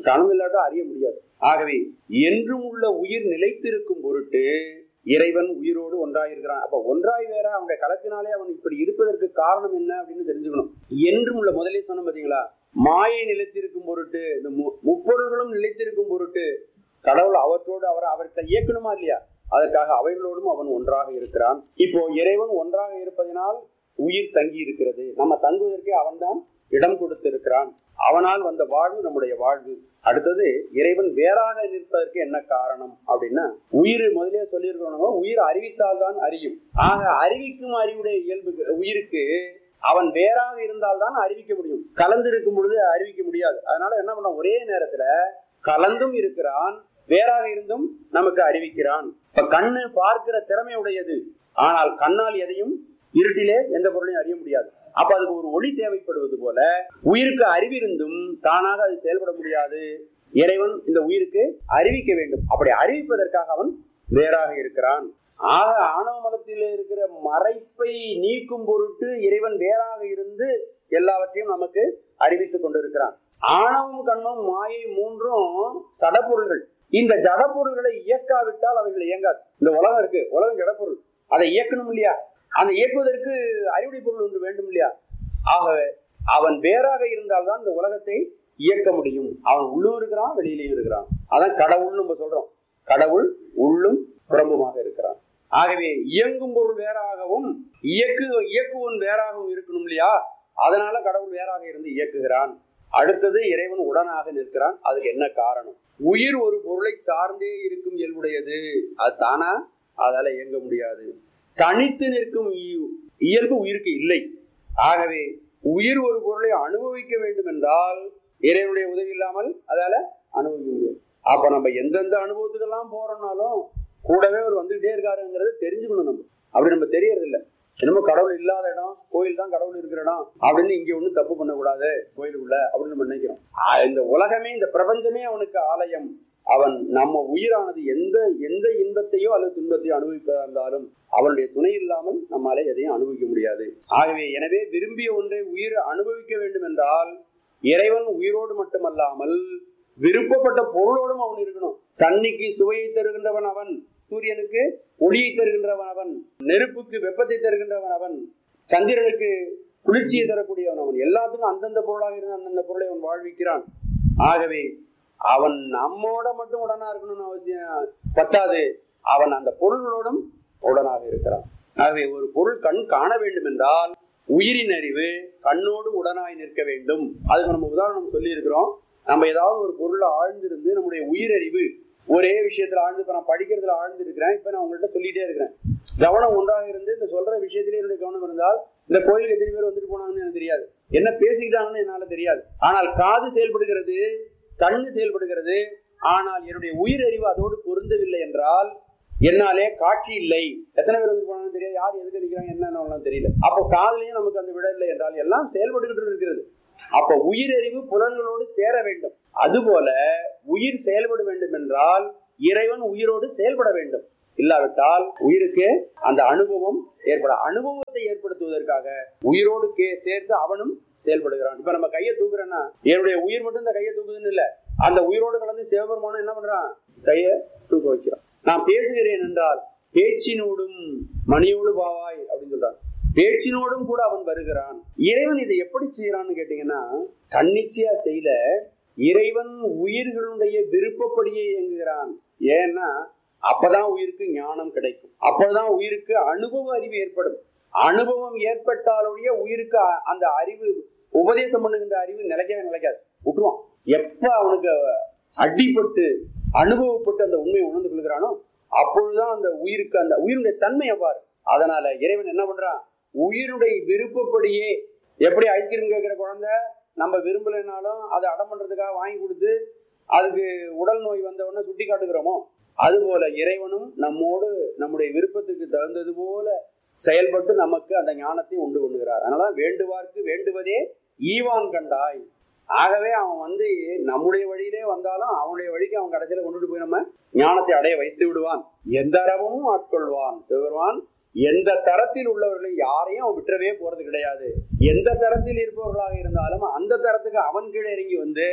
கனவில்லாட்டா அறிய முடியாது ஆகவே என்றும் உள்ள உயிர் நிலைத்திருக்கும் பொருட்டு இறைவன் உயிரோடு ஒன்றாயிருக்கிறான் அப்ப ஒன்றாய் வேற அவனுடைய கலப்பினாலே அவன் இப்படி இருப்பதற்கு காரணம் என்ன அப்படின்னு தெரிஞ்சுக்கணும் என்றும் உள்ள முதலே சொன்ன பாத்தீங்களா மாயை நிலைத்திருக்கும் பொருட்டு இந்த மு- முப்பொருள்களும் நிலைத்திருக்கும் பொருட்டு கடவுள் அவற்றோடு அவர் அவர்களை இயக்கணுமா இல்லையா அதற்காக அவைகளோடும் அவன் ஒன்றாக இருக்கிறான் இப்போ இறைவன் ஒன்றாக இருப்பதனால் உயிர் தங்கி இருக்கிறது நம்ம தங்குவதற்கே அவன்தான் இடம் கொடுத்திருக்கிறான் அவனால் வந்த வாழ்வு நம்முடைய வாழ்வு அடுத்தது இறைவன் வேறாக நிற்பதற்கு என்ன காரணம் அப்படின்னா உயிர் முதலே சொல்லியிருக்கிறோம் உயிர் அறிவித்தால் தான் அறியும் ஆக அறிவிக்கும் அறிவுடைய இயல்பு உயிருக்கு அவன் வேறாக இருந்தால்தான் அறிவிக்க முடியும் கலந்து இருக்கும் பொழுது அறிவிக்க முடியாது அதனால என்ன பண்ண ஒரே நேரத்துல கலந்தும் இருக்கிறான் வேறாக இருந்தும் நமக்கு அறிவிக்கிறான் இப்ப கண்ணு பார்க்கிற திறமை உடையது ஆனால் கண்ணால் எதையும் இருட்டிலே எந்த பொருளையும் அறிய முடியாது அப்ப அதுக்கு ஒரு ஒளி தேவைப்படுவது போல உயிருக்கு அறிவிருந்தும் தானாக அது செயல்பட முடியாது இறைவன் இந்த உயிருக்கு அறிவிக்க வேண்டும் அப்படி அறிவிப்பதற்காக அவன் வேறாக இருக்கிறான் ஆக ஆணவ மதத்தில் இருக்கிற மறைப்பை நீக்கும் பொருட்டு இறைவன் வேறாக இருந்து எல்லாவற்றையும் நமக்கு அறிவித்துக் கொண்டிருக்கிறான் ஆணவம் கண்ணும் மாயை மூன்றும் சடப்பொருள்கள் இந்த ஜடப்பொருள்களை இயக்காவிட்டால் அவைகள் இயங்காது இந்த உலகம் இருக்கு உலகம் ஜடப்பொருள் அதை இயக்கணும் இல்லையா அந்த இயக்குவதற்கு அறிவுடை பொருள் ஒன்று வேண்டும் இல்லையா ஆகவே அவன் வேறாக இருந்தால்தான் இந்த உலகத்தை இயக்க முடியும் அவன் உள்ளும் இருக்கிறான் வெளியிலையும் இருக்கிறான் அதான் கடவுள்னு நம்ம சொல்றோம் கடவுள் உள்ளும் புறம்புமாக இருக்கிறான் ஆகவே இயங்கும் பொருள் வேறாகவும் இயக்கு இயக்குவன் வேறாகவும் இருக்கணும் இல்லையா அதனால கடவுள் வேறாக இருந்து இயக்குகிறான் அடுத்தது இறைவன் உடனாக நிற்கிறான் அதுக்கு என்ன காரணம் உயிர் ஒரு பொருளை சார்ந்தே இருக்கும் இயல்புடையது அது தானா அதால இயங்க முடியாது தனித்து நிற்கும் இ- இயல்பு உயிருக்கு இல்லை ஆகவே உயிர் ஒரு பொருளை அனுபவிக்க வேண்டும் என்றால் இறைவனுடைய உதவி இல்லாமல் அதால அனுபவிக்க முடியாது அப்ப நம்ம எந்தெந்த அனுபவத்துக்கெல்லாம் போறோம்னாலும் கூடவே அவர் வந்துகிட்டே இருக்காருங்கிறத தெரிஞ்சுக்கணும் நம்ம அப்படி நம்ம தெரியறது இல்ல என்னமோ கடவுள் இல்லாத இடம் கோயில் தான் கடவுள் இருக்கிற இடம் அப்படின்னு இங்க ஒண்ணும் தப்பு பண்ணக்கூடாது கோயிலுக்குள்ள அப்படின்னு நம்ம நினைக்கிறோம் ஆஹ் இந்த உலகமே இந்த பிரபஞ்சமே அவனுக்கு ஆலயம் அவன் நம்ம உயிரானது எந்த எந்த இன்பத்தையோ அல்லது துன்பத்தையோ அனுபவிப்பதா இருந்தாலும் அவனுடைய துணை இல்லாமல் நம்மால எதையும் அனுபவிக்க முடியாது ஆகவே எனவே விரும்பிய ஒன்றை உயிர் அனுபவிக்க வேண்டும் என்றால் இறைவன் உயிரோடு மட்டுமல்லாமல் விருப்பப்பட்ட பொருளோடும் அவன் இருக்கணும் தண்ணிக்கு சுவையை தருகின்றவன் அவன் சூரியனுக்கு ஒளியை தருகின்றவன் அவன் நெருப்புக்கு வெப்பத்தை தருகின்றவன் அவன் சந்திரனுக்கு குளிர்ச்சியை தரக்கூடியவன் அவன் எல்லாத்துக்கும் அந்தந்த பொருளாக இருந்து அந்தந்த பொருளை அவன் வாழ்விக்கிறான் ஆகவே அவன் நம்மோட மட்டும் உடனா இருக்கணும்னு அவசியம் பத்தாது அவன் அந்த பொருள்களோடும் உடனாக இருக்கிறான் ஆகவே ஒரு பொருள் கண் காண வேண்டும் என்றால் உயிரின் அறிவு கண்ணோடு உடனாய் நிற்க வேண்டும் அதுக்கு நம்ம உதாரணம் சொல்லி இருக்கிறோம் நம்ம ஏதாவது ஒரு பொருள்ல ஆழ்ந்திருந்து நம்முடைய உயிரறிவு ஒரே விஷயத்துல ஆழ்ந்து இப்ப நான் படிக்கிறதுல ஆழ்ந்து இருக்கிறேன் இப்ப நான் உங்கள்கிட்ட சொல்லிட்டே இருக்கிறேன் கவனம் ஒன்றாக இருந்து இந்த சொல்ற விஷயத்திலே என்னுடைய கவனம் இருந்தால் இந்த கோயிலுக்கு எத்தனை பேர் வந்துட்டு போனாங்கன்னு எனக்கு தெரியாது என்ன பேசிக்கிட்டாங்கன்னு என்னால தெரியாது ஆனால் காது செயல்படுகிறது கண்ணு செயல்படுகிறது ஆனால் என்னுடைய உயிரறிவு அதோடு பொருந்தவில்லை என்றால் என்னாலே காட்சி இல்லை எத்தனை பேர் வந்து போனாலும் தெரியாது யார் எதுக்கு நிற்கிறாங்க என்னன்னு தெரியல அப்போ காதலையும் நமக்கு அந்த விட இல்லை என்றால் எல்லாம் செயல்பட்டுக்கிட்டு இருக்கிறது அப்ப உயிரறிவு புலன்களோடு சேர வேண்டும் அதுபோல உயிர் செயல்பட வேண்டும் என்றால் இறைவன் உயிரோடு செயல்பட வேண்டும் இல்லாவிட்டால் உயிருக்கு அந்த அனுபவம் ஏற்பட அனுபவத்தை ஏற்படுத்துவதற்காக உயிரோடு கே- சேர்த்து அவனும் செயல்படுகிறான் இப்ப நம்ம கையை தூக்குறேன்னா என்னுடைய உயிர் மட்டும் இந்த கையை தூக்குதுன்னு இல்ல அந்த உயிரோடு கலந்து சிவபெருமானும் என்ன பண்றான் கையை தூக்க வைக்கிறான் நான் பேசுகிறேன் என்றால் பேச்சினோடும் மணியோடு பாவாய் அப்படின்னு சொல்றான் பேச்சினோடும் கூட அவன் வருகிறான் இறைவன் இதை எப்படி செய்யறான்னு கேட்டீங்கன்னா தன்னிச்சையா செய்யல இறைவன் உயிர்களுடைய விருப்பப்படியே இயங்குகிறான் ஏன்னா அப்பதான் உயிருக்கு ஞானம் கிடைக்கும் அப்பதான் உயிருக்கு அனுபவ அறிவு ஏற்படும் அனுபவம் ஏற்பட்டாலுடைய உயிருக்கு அ- அந்த அறிவு உபதேசம் பண்ணுகின்ற அறிவு நிலைக்கவே நிலைக்காது விட்டுருவான் எப்ப அவனுக்கு அடிபட்டு அனுபவப்பட்டு அந்த உண்மையை உணர்ந்து கொள்கிறானோ அப்பொழுதுதான் அந்த உயிருக்கு அந்த உயிருடைய தன்மை எவ்வாறு அதனால இறைவன் என்ன பண்றான் உயிருடைய விருப்பப்படியே எப்படி ஐஸ்கிரீம் கேட்கிற குழந்தை நம்ம விரும்பலைனாலும் அதை அடம் பண்றதுக்காக வாங்கி கொடுத்து அதுக்கு உடல் நோய் வந்த உடனே சுட்டி காட்டுகிறோமோ அதுபோல இறைவனும் நம்மோடு நம்முடைய விருப்பத்துக்கு தகுந்தது போல செயல்பட்டு நமக்கு அந்த ஞானத்தை உண்டு கொண்டுகிறார் அதனால வேண்டுவார்க்கு வேண்டுவதே ஈவான் கண்டாய் ஆகவே அவன் வந்து நம்முடைய வழியிலே வந்தாலும் அவனுடைய வழிக்கு அவன் கடைசியில கொண்டுட்டு போய் நம்ம ஞானத்தை அடைய வைத்து விடுவான் எந்த அறமும் ஆட்கொள்வான் சிவபெருமான் எந்த தரத்தில் உள்ளவர்களை யாரையும் அவன் விட்டுறவே போறது கிடையாது எந்த தரத்தில் இருப்பவர்களாக இருந்தாலும் அந்த தரத்துக்கு அவன் கீழே இறங்கி வந்து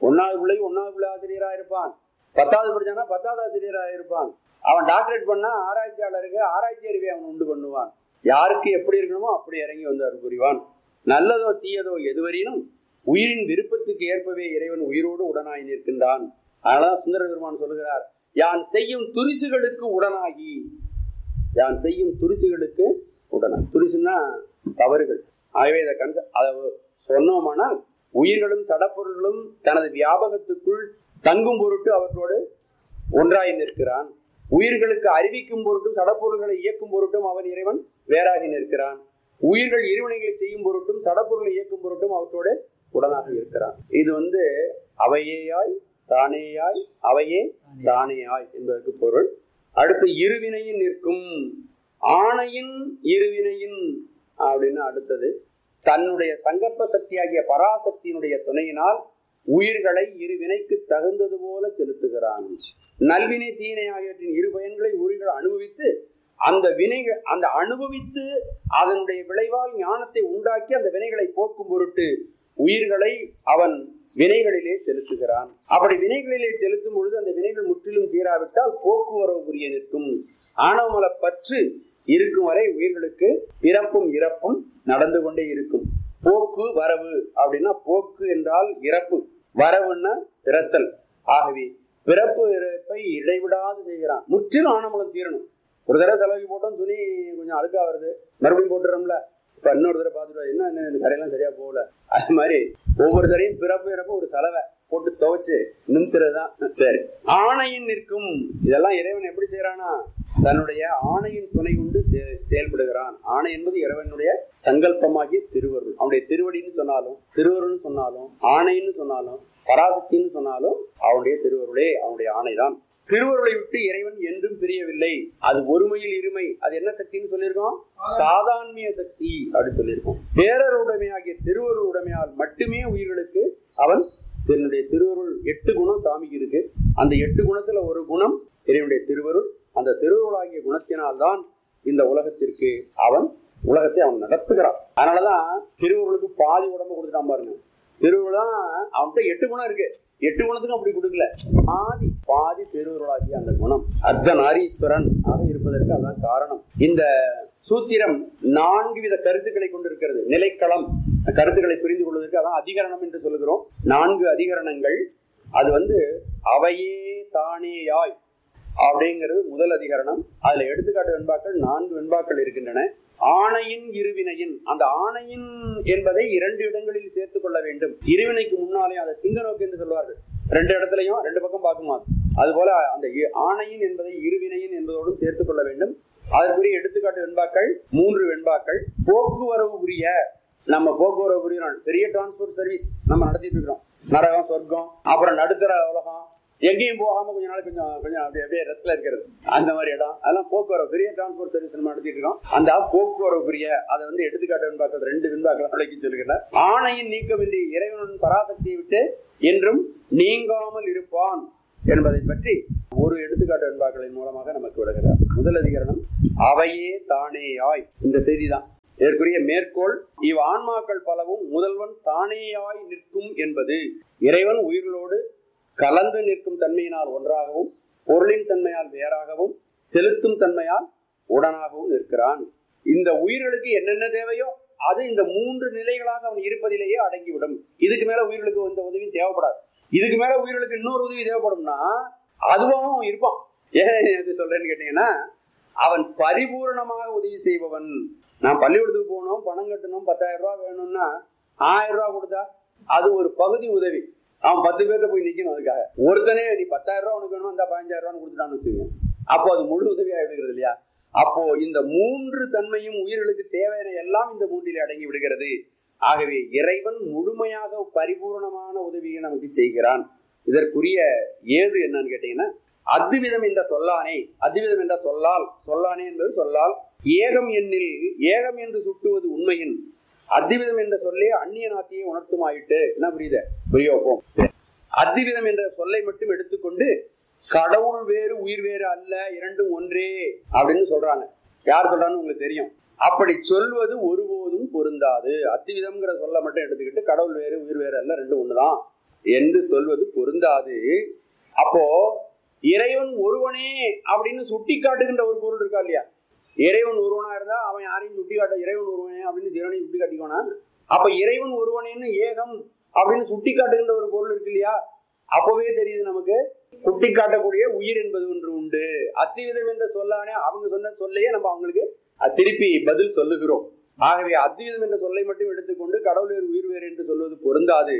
ஒன்னாவது பிள்ளை ஒன்னாவது பிள்ளை ஆசிரியரா இருப்பான் பத்தாவது படிச்சானா பத்தாவது ஆசிரியரா இருப்பான் அவன் டாக்டரேட் பண்ணா ஆராய்ச்சியாளருக்கு ஆராய்ச்சி அறிவை அவன் உண்டு பண்ணுவான் யாருக்கு எப்படி இருக்கணுமோ அப்படி இறங்கி வந்து அருள் புரிவான் நல்லதோ தீயதோ எதுவரையினும் உயிரின் விருப்பத்துக்கு ஏற்பவே இறைவன் உயிரோடு உடனாய் நிற்கின்றான் அதனாலதான் சுந்தர பெருமான் சொல்லுகிறார் யான் செய்யும் துரிசுகளுக்கு உடனாகி யான் செய்யும் துரிசுகளுக்கு உடனாய் துரிசுன்னா தவறுகள் ஆகவே இதை கண்ட அதை சொன்னோமானால் உயிர்களும் சடப்பொருள்களும் தனது வியாபகத்துக்குள் தங்கும் பொருட்டு அவற்றோடு ஒன்றாய் நிற்கிறான் உயிர்களுக்கு அறிவிக்கும் பொருட்டும் சடப்பொருள்களை இயக்கும் பொருட்டும் அவன் இறைவன் வேறாகி நிற்கிறான் உயிர்கள் இருவினைகளை செய்யும் பொருட்டும் சடப்பொருளை இயக்கும் பொருட்டும் அவற்றோடு உடனாக இருக்கிறான் இது வந்து அவையேயாய் தானேயாய் அவையே தானேயாய் என்பதற்கு பொருள் அடுத்து இருவினையின் நிற்கும் ஆணையின் இருவினையின் அப்படின்னு அடுத்தது தன்னுடைய சங்கற்ப சக்தியாகிய பராசக்தியினுடைய துணையினால் உயிர்களை இரு வினைக்கு தகுந்தது போல செலுத்துகிறான் நல்வினை தீனை ஆகியவற்றின் இரு பயன்களை உயிர்கள் அனுபவித்து அந்த வினைகள் அந்த அனுபவித்து அதனுடைய விளைவால் ஞானத்தை உண்டாக்கி அந்த வினைகளை போக்கும் பொருட்டு உயிர்களை அவன் வினைகளிலே செலுத்துகிறான் அப்படி வினைகளிலே செலுத்தும் பொழுது அந்த வினைகள் முற்றிலும் தீராவிட்டால் போக்குவரவு புரிய நிற்கும் ஆணவமல பற்று இருக்கும் வரை உயிர்களுக்கு பிறப்பும் இறப்பும் நடந்து கொண்டே இருக்கும் போக்கு வரவு அப்படின்னா போக்கு என்றால் இறப்பு வரவுன்னா பிறத்தல் ஆகவே பிறப்பு இறப்பை இடைவிடாது செய்கிறான் முற்றிலும் ஆணவமலம் தீரணும் ஒரு தடவை செலவுக்கு போட்டோம் துணி கொஞ்சம் அழுக்கா வருது மறுபடியும் போட்டுறோம்ல இப்ப இன்னொரு தடவை பார்த்துட்டு என்ன என்ன இந்த கடையெல்லாம் சரியா போகல அது மாதிரி ஒவ்வொரு தடையும் பிறப்பு இறப்பு ஒரு செலவை போட்டு துவைச்சு நிமித்துறது தான் சரி ஆணையின் நிற்கும் இதெல்லாம் இறைவன் எப்படி செய்யறானா தன்னுடைய ஆணையின் துணை கொண்டு செ- செயல்படுகிறான் ஆணை என்பது இறைவனுடைய சங்கல்பமாகிய திருவருள் அவனுடைய திருவடின்னு சொன்னாலும் திருவருள்னு சொன்னாலும் ஆணைன்னு சொன்னாலும் பராசக்தின்னு சொன்னாலும் அவனுடைய திருவருளே அவனுடைய ஆணைதான் திருவருளை விட்டு இறைவன் என்றும் பிரியவில்லை அது ஒருமையில் இருமை அது என்ன சக்தின்னு சொல்லியிருக்கோம் தாதான்மிய சக்தி அப்படின்னு சொல்லியிருக்கோம் பேரர் உடைமையாகிய திருவருள் உடைமையால் மட்டுமே உயிர்களுக்கு அவன் தன்னுடைய திருவருள் எட்டு குணம் சாமிக்கு இருக்கு அந்த எட்டு குணத்துல ஒரு குணம் இறைவனுடைய திருவருள் அந்த திருவருளாகிய குணத்தினால்தான் இந்த உலகத்திற்கு அவன் உலகத்தை அவன் நடத்துகிறான் அதனாலதான் திருவருளுக்கு பாதி உடம்பு கொடுத்துட்டான் பாருங்க திருவருள் தான் அவன்கிட்ட எட்டு குணம் இருக்கு எட்டு குணத்துக்கும் அப்படி கொடுக்கல பாதி பாதி திருவருளாகிய அந்த குணம் அர்த்தநாரீஸ்வரன் ஆக இருப்பதற்கு அதான் காரணம் இந்த சூத்திரம் நான்கு வித கருத்துக்களை கொண்டிருக்கிறது நிலைக்களம் கருத்துக்களை புரிந்து கொள்வதற்கு அதான் அதிகரணம் என்று சொல்லுகிறோம் நான்கு அதிகரணங்கள் அது வந்து அவையே தானேயாய் அப்படிங்கிறது முதல் அதிகரணம் அதுல எடுத்துக்காட்டு வெண்பாக்கள் நான்கு வெண்பாக்கள் இருக்கின்றன ஆணையின் இருவினையின் அந்த ஆணையின் என்பதை இரண்டு இடங்களில் சேர்த்துக் கொள்ள வேண்டும் இருவினைக்கு முன்னாலே அதை சிங்க நோக்கு என்று சொல்வார்கள் ரெண்டு இடத்துலையும் ரெண்டு பக்கம் பார்க்குமா அது போல அந்த இ- ஆணையின் என்பதை இருவினையின் என்பதோடும் சேர்த்துக் கொள்ள வேண்டும் அதற்குரிய எடுத்துக்காட்டு வெண்பாக்கள் மூன்று வெண்பாக்கள் போக்குவரவு உரிய நம்ம போக்குவரவு புரியணும் பெரிய டிரான்ஸ்போர்ட் சர்வீஸ் நம்ம நடத்திட்டு இருக்கிறோம் நரகம் சொர்க்கம் அப்புறம் நடுத்தர உலகம் எங்கேயும் போகாம கொஞ்ச நாள் கொஞ்சம் கொஞ்சம் அப்படியே அப்படியே ரெஸ்ட்ல இருக்கிறது அந்த மாதிரி இடம் அதெல்லாம் போக்குவரவு பெரிய டிரான்ஸ்போர்ட் சர்வீஸ் நம்ம நடத்திட்டு இருக்கோம் அந்த போக்குவரவு புரிய அதை வந்து எடுத்துக்காட்டு வெண்பாக்கள் ரெண்டு வெண்பாக்கள் விளக்கி சொல்லுகிறேன் ஆணையின் நீக்கமின்றி இறைவனின் பராசக்தியை விட்டு என்றும் நீங்காமல் இருப்பான் என்பதை பற்றி ஒரு எடுத்துக்காட்டு வெண்பாக்களின் மூலமாக நமக்கு விடுகிறார் முதல் அதிகரணம் அவையே தானேயாய் இந்த செய்திதான் இதற்குரிய மேற்கோள் இவ் ஆன்மாக்கள் பலவும் முதல்வன் தானேயாய் நிற்கும் என்பது இறைவன் உயிர்களோடு கலந்து நிற்கும் தன்மையினால் ஒன்றாகவும் பொருளின் தன்மையால் வேறாகவும் செலுத்தும் தன்மையால் உடனாகவும் நிற்கிறான் இந்த உயிர்களுக்கு என்னென்ன தேவையோ அது இந்த மூன்று நிலைகளாக அவன் இருப்பதிலேயே அடங்கிவிடும் இதுக்கு மேல உயிர்களுக்கு எந்த உதவியும் தேவைப்படாது இதுக்கு மேல உயிர்களுக்கு இன்னொரு உதவி தேவைப்படும்னா அதுவும் அவன் இருப்பான் ஏன் இது சொல்றேன்னு கேட்டீங்கன்னா அவன் பரிபூரணமாக உதவி செய்பவன் நான் பள்ளிக்கூடத்துக்கு போகணும் பணம் கட்டணும் பத்தாயிரம் ரூபாய் வேணும்னா ஆயிரம் ரூபாய் கொடுத்தா அது ஒரு பகுதி உதவி அவன் பத்து பேர்த்த போய் நிக்கணும் அதுக்காக ஒருத்தனே நீ பத்தாயிரம் ரூபாய் உனக்கு வேணும் அந்த பதினஞ்சாயிரம் ரூபான்னு கொடுத்துட்டான்னு வச்சுக்கோங்க அப்போ அது முழு உதவியா எடுக்கிறது இல்லையா அப்போ இந்த மூன்று தன்மையும் உயிர்களுக்கு தேவையான எல்லாம் இந்த மூன்றில் அடங்கி விடுகிறது ஆகவே இறைவன் முழுமையாக பரிபூர்ணமான உதவியை நமக்கு செய்கிறான் இதற்குரிய ஏது என்னன்னு கேட்டீங்கன்னா அத்விதம் என்ற சொல்லானே அத்விதம் என்ற சொல்லால் சொல்லானே என்பது சொல்லால் ஏகம் எண்ணில் ஏகம் என்று சுட்டுவது உண்மையின் அத்விதம் என்ற சொல்லே அந்நிய நாட்டியை உணர்த்துமாயிட்டு என்ன புரியுது புரிய வைப்போம் சரி. அத்விதம் என்ற சொல்லை மட்டும் எடுத்துக்கொண்டு கடவுள் வேறு உயிர் வேறு அல்ல இரண்டும் ஒன்றே அப்படின்னு சொல்றாங்க யார் சொல்றான்னு உங்களுக்கு தெரியும் அப்படி சொல்வது ஒருபோதும் பொருந்தாது அத்திவிதம்ங்கிற சொல்ல மட்டும் எடுத்துக்கிட்டு கடவுள் வேறு உயிர் வேறு அல்ல ரெண்டும் ஒண்ணுதான் என்று சொல்வது பொருந்தாது அப்போ இறைவன் ஒருவனே அப்படின்னு சுட்டி காட்டுகின்ற ஒரு பொருள் இருக்கா இல்லையா இறைவன் ஒருவனா இருந்தா அவன் யாரையும் சுட்டி காட்ட இறைவன் ஒருவனே அப்படின்னு ஜீவனையும் சுட்டி காட்டிக்கோனா அப்ப இறைவன் ஒருவனேன்னு ஏகம் அப்படின்னு சுட்டி காட்டுகின்ற ஒரு பொருள் இருக்கு இல்லையா அப்பவே தெரியுது நமக்கு சுட்டி காட்டக்கூடிய உயிர் என்பது ஒன்று உண்டு அத்திவிதம் என்ற சொல்லானே அவங்க சொன்ன சொல்லையே நம்ம அவங்களுக்கு அஹ், திருப்பி பதில் சொல்லுகிறோம் ஆகவே அத்விதம் என்ற சொல்லை மட்டும் எடுத்துக்கொண்டு கடவுள் வேறு உயிர் வேறு என்று சொல்வது பொருந்தாது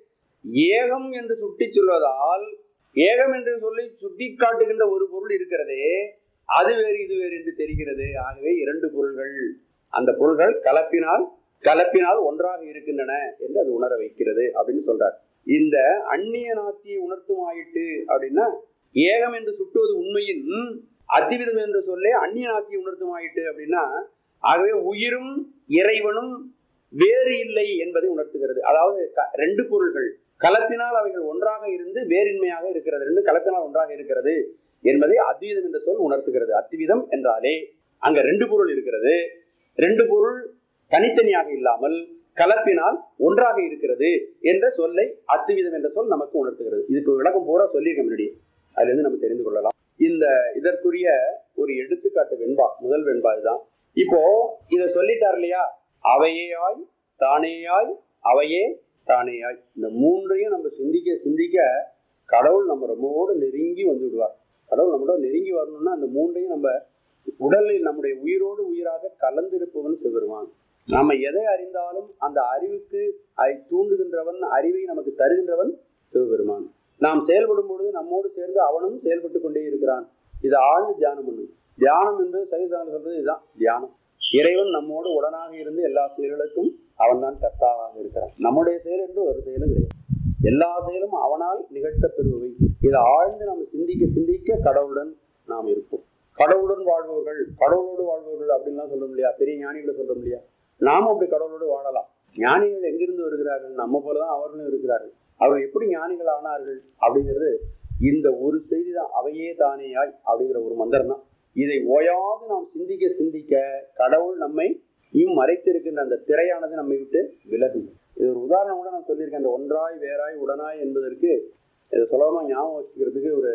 ஏகம் என்று சுட்டி சொல்வதால் ஏகம் என்று சொல்லி சுட்டி காட்டுகின்ற ஒரு பொருள் இருக்கிறதே அது வேறு இது வேறு என்று தெரிகிறது ஆகவே இரண்டு பொருள்கள் அந்த பொருள்கள் கலப்பினால் கலப்பினால் ஒன்றாக இருக்கின்றன என்று அது உணர வைக்கிறது அப்படின்னு சொல்றார் இந்த அந்நிய நாத்தியை உணர்த்துமாயிட்டு அப்படின்னா ஏகம் என்று சுட்டுவது உண்மையின் அத்திவிதம் என்று சொல்லே அந்நிய நாத்தியை உணர்த்துமாயிட்டு அப்படின்னா ஆகவே உயிரும் இறைவனும் வேறு இல்லை என்பதை உணர்த்துகிறது அதாவது க- ரெண்டு பொருள்கள் கலப்பினால் அவைகள் ஒன்றாக இருந்து வேறின்மையாக இருக்கிறது ரெண்டு கலப்பினால் ஒன்றாக இருக்கிறது என்பதை அத்விதம் என்ற சொல் உணர்த்துகிறது அத்விதம் என்றாலே அங்க ரெண்டு பொருள் இருக்கிறது ரெண்டு பொருள் தனித்தனியாக இல்லாமல் கலப்பினால் ஒன்றாக இருக்கிறது என்ற சொல்லை அத்துவிதம் என்ற சொல் நமக்கு உணர்த்துகிறது இதுக்கு விளக்கம் பூரா சொல்லியிருக்க முன்னாடி அதுல இருந்து நம்ம தெரிந்து கொள்ளலாம் இந்த இதற்குரிய ஒரு எடுத்துக்காட்டு வெண்பா முதல் வெண்பா இதுதான் இப்போ இத சொல்லிட்டார் இல்லையா அவையேயாய் தானேயாய் அவையே தானேயாய் இந்த மூன்றையும் நம்ம சிந்திக்க சிந்திக்க கடவுள் நம்ம ரொம்பவோடு நெருங்கி வந்து விடுவார் கடவுள் நம்மளோட நெருங்கி வரணும்னா அந்த மூன்றையும் நம்ம உடலில் நம்முடைய உயிரோடு உயிராக கலந்திருப்பவன் சிவருவான் நாம எதை அறிந்தாலும் அந்த அறிவுக்கு அதை தூண்டுகின்றவன் அறிவை நமக்கு தருகின்றவன் சிவபெருமான் நாம் செயல்படும் பொழுது நம்மோடு சேர்ந்து அவனும் செயல்பட்டு கொண்டே இருக்கிறான் இதை ஆழ்ந்து தியானம் பண்ணு தியானம் என்பது சகிதான சொல்றது இதுதான் தியானம் இறைவன் நம்மோடு உடனாக இருந்து எல்லா செயல்களுக்கும் அவன்தான் கர்த்தாவாக இருக்கிறான் நம்முடைய செயல் என்று ஒரு செயலும் கிடையாது எல்லா செயலும் அவனால் நிகழ்த்த பெறுபவை இதை ஆழ்ந்து நாம் சிந்திக்க சிந்திக்க கடவுளுடன் நாம் இருப்போம் கடவுளுடன் வாழ்பவர்கள் கடவுளோடு வாழ்பவர்கள் அப்படின்லாம் சொல்ல முடியா பெரிய ஞானிகளை சொல்ல முடியா நாமும் அப்படி கடவுளோடு வாழலாம் ஞானிகள் எங்கிருந்து வருகிறார்கள் நம்ம போலதான் அவர்களும் இருக்கிறார்கள் அவர்கள் எப்படி ஞானிகள் ஆனார்கள் அப்படிங்கிறது இந்த ஒரு செய்தி தான் அவையே தானேயாய் அப்படிங்கிற ஒரு மந்திரம் தான் இதை ஓயாது நாம் சிந்திக்க சிந்திக்க கடவுள் நம்மை இன்னும் மறைத்திருக்கின்ற அந்த திரையானது நம்மை விட்டு விலகும் இது ஒரு உதாரணம் கூட நான் சொல்லியிருக்கேன் அந்த ஒன்றாய் வேறாய் உடனாய் என்பதற்கு இதை சுலபமா ஞாபகம் வச்சுக்கிறதுக்கு ஒரு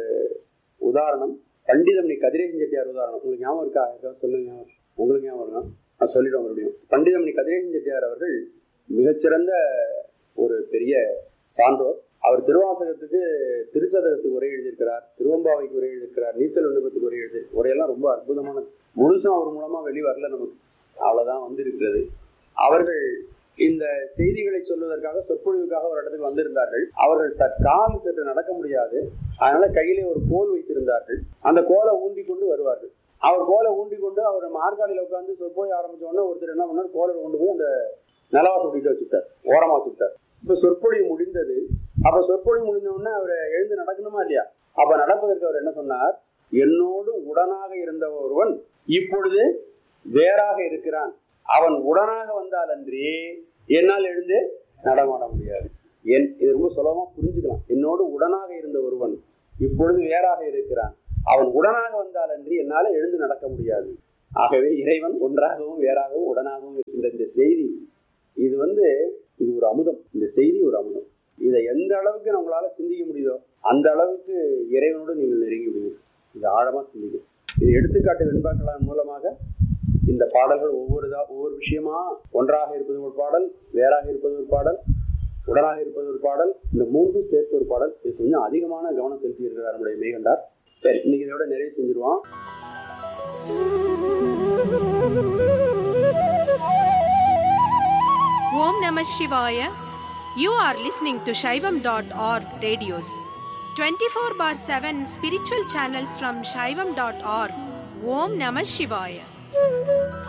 உதாரணம் பண்டிதமணி கதிரேசன் செட்டியார் உதாரணம் உங்களுக்கு ஞாபகம் இருக்கா ஏதாவது சொல்லுங்க உங்களுக்கு ஞாபகம் இருக்கா நான் சொல்லிடுவேன் மறுபடியும் பண்டிதமணி கதிரேசன் செட்டியார் அவர்கள் மிகச்சிறந்த ஒரு பெரிய சான்றோர் அவர் திருவாசகத்துக்கு திருச்சதகத்துக்கு உரை எழுதியிருக்கிறார் திருவம்பாவைக்கு உரை எழுதியிருக்கிறார் நீத்தல் விண்ணப்பத்துக்கு உரை எழுதி உரையெல்லாம் ரொம்ப அற்புதமான முழுசும் அவர் மூலமா வெளிவரல நமக்கு அவ்வளவுதான் வந்திருக்கிறது அவர்கள் இந்த செய்திகளை சொல்வதற்காக சொற்பொழிவுக்காக ஒரு இடத்துக்கு வந்திருந்தார்கள் அவர்கள் சற்கால் சற்று நடக்க முடியாது அதனால கையிலே ஒரு கோல் வைத்திருந்தார்கள் அந்த கோலை ஊண்டி கொண்டு வருவார்கள் அவர் கோலை ஊண்டி கொண்டு அவர் மார்காலியில் உட்கார்ந்து சொற்பொழி ஆரம்பிச்ச உடனே ஒருத்தர் என்ன பண்ணார் கோலை கொண்டு போய் அந்த நிலவாசம் விட்டு வச்சுட்டார் ஓரமா வச்சுட்டார் இப்ப சொற்பொழிவு முடிந்தது அப்ப சொற்பொழிவு முடிந்த உடனே அவர் எழுந்து நடக்கணுமா இல்லையா அப்ப நடப்பதற்கு அவர் என்ன சொன்னார் என்னோடு உடனாக இருந்த ஒருவன் இப்பொழுது வேறாக இருக்கிறான் அவன் உடனாக வந்தால் அன்றி என்னால் எழுந்து நடமாட முடியாது என் இது ரொம்ப சுலபமா புரிஞ்சுக்கலாம் என்னோடு உடனாக இருந்த ஒருவன் இப்பொழுது வேறாக இருக்கிறான் அவன் உடனாக வந்தால் அன்றி என்னால எழுந்து நடக்க முடியாது ஆகவே இறைவன் ஒன்றாகவும் வேறாகவும் உடனாகவும் இருக்கின்ற இந்த செய்தி இது வந்து இது ஒரு அமுதம் இந்த செய்தி ஒரு அமுதம் இதை எந்த அளவுக்கு நம்மளால சிந்திக்க முடியுதோ அந்த அளவுக்கு இறைவனோடு நீங்கள் நெருங்கி விடுவீங்க இது ஆழமா சிந்திக்க இது எடுத்துக்காட்டு வெண்பாக்களான் மூலமாக இந்த பாடல்கள் ஒவ்வொரு இதா- ஒவ்வொரு விஷயமா ஒன்றாக இருப்பது ஒரு பாடல் வேறாக இருப்பது ஒரு பாடல் உடனாக இருப்பது ஒரு பாடல் இந்த மூன்றும் சேர்த்து ஒரு பாடல் இது கொஞ்சம் அதிகமான கவனம் செலுத்தி இருக்கிறார் நம்முடைய மெய்கண்டார் சரி இன்னைக்கு இதோட நிறைவு செஞ்சிருவோம் Om Namah Shivaya. You are listening to Shaivam.org radios. 24 bar 7 spiritual channels from Shaivam.org. Om Namah Shivaya.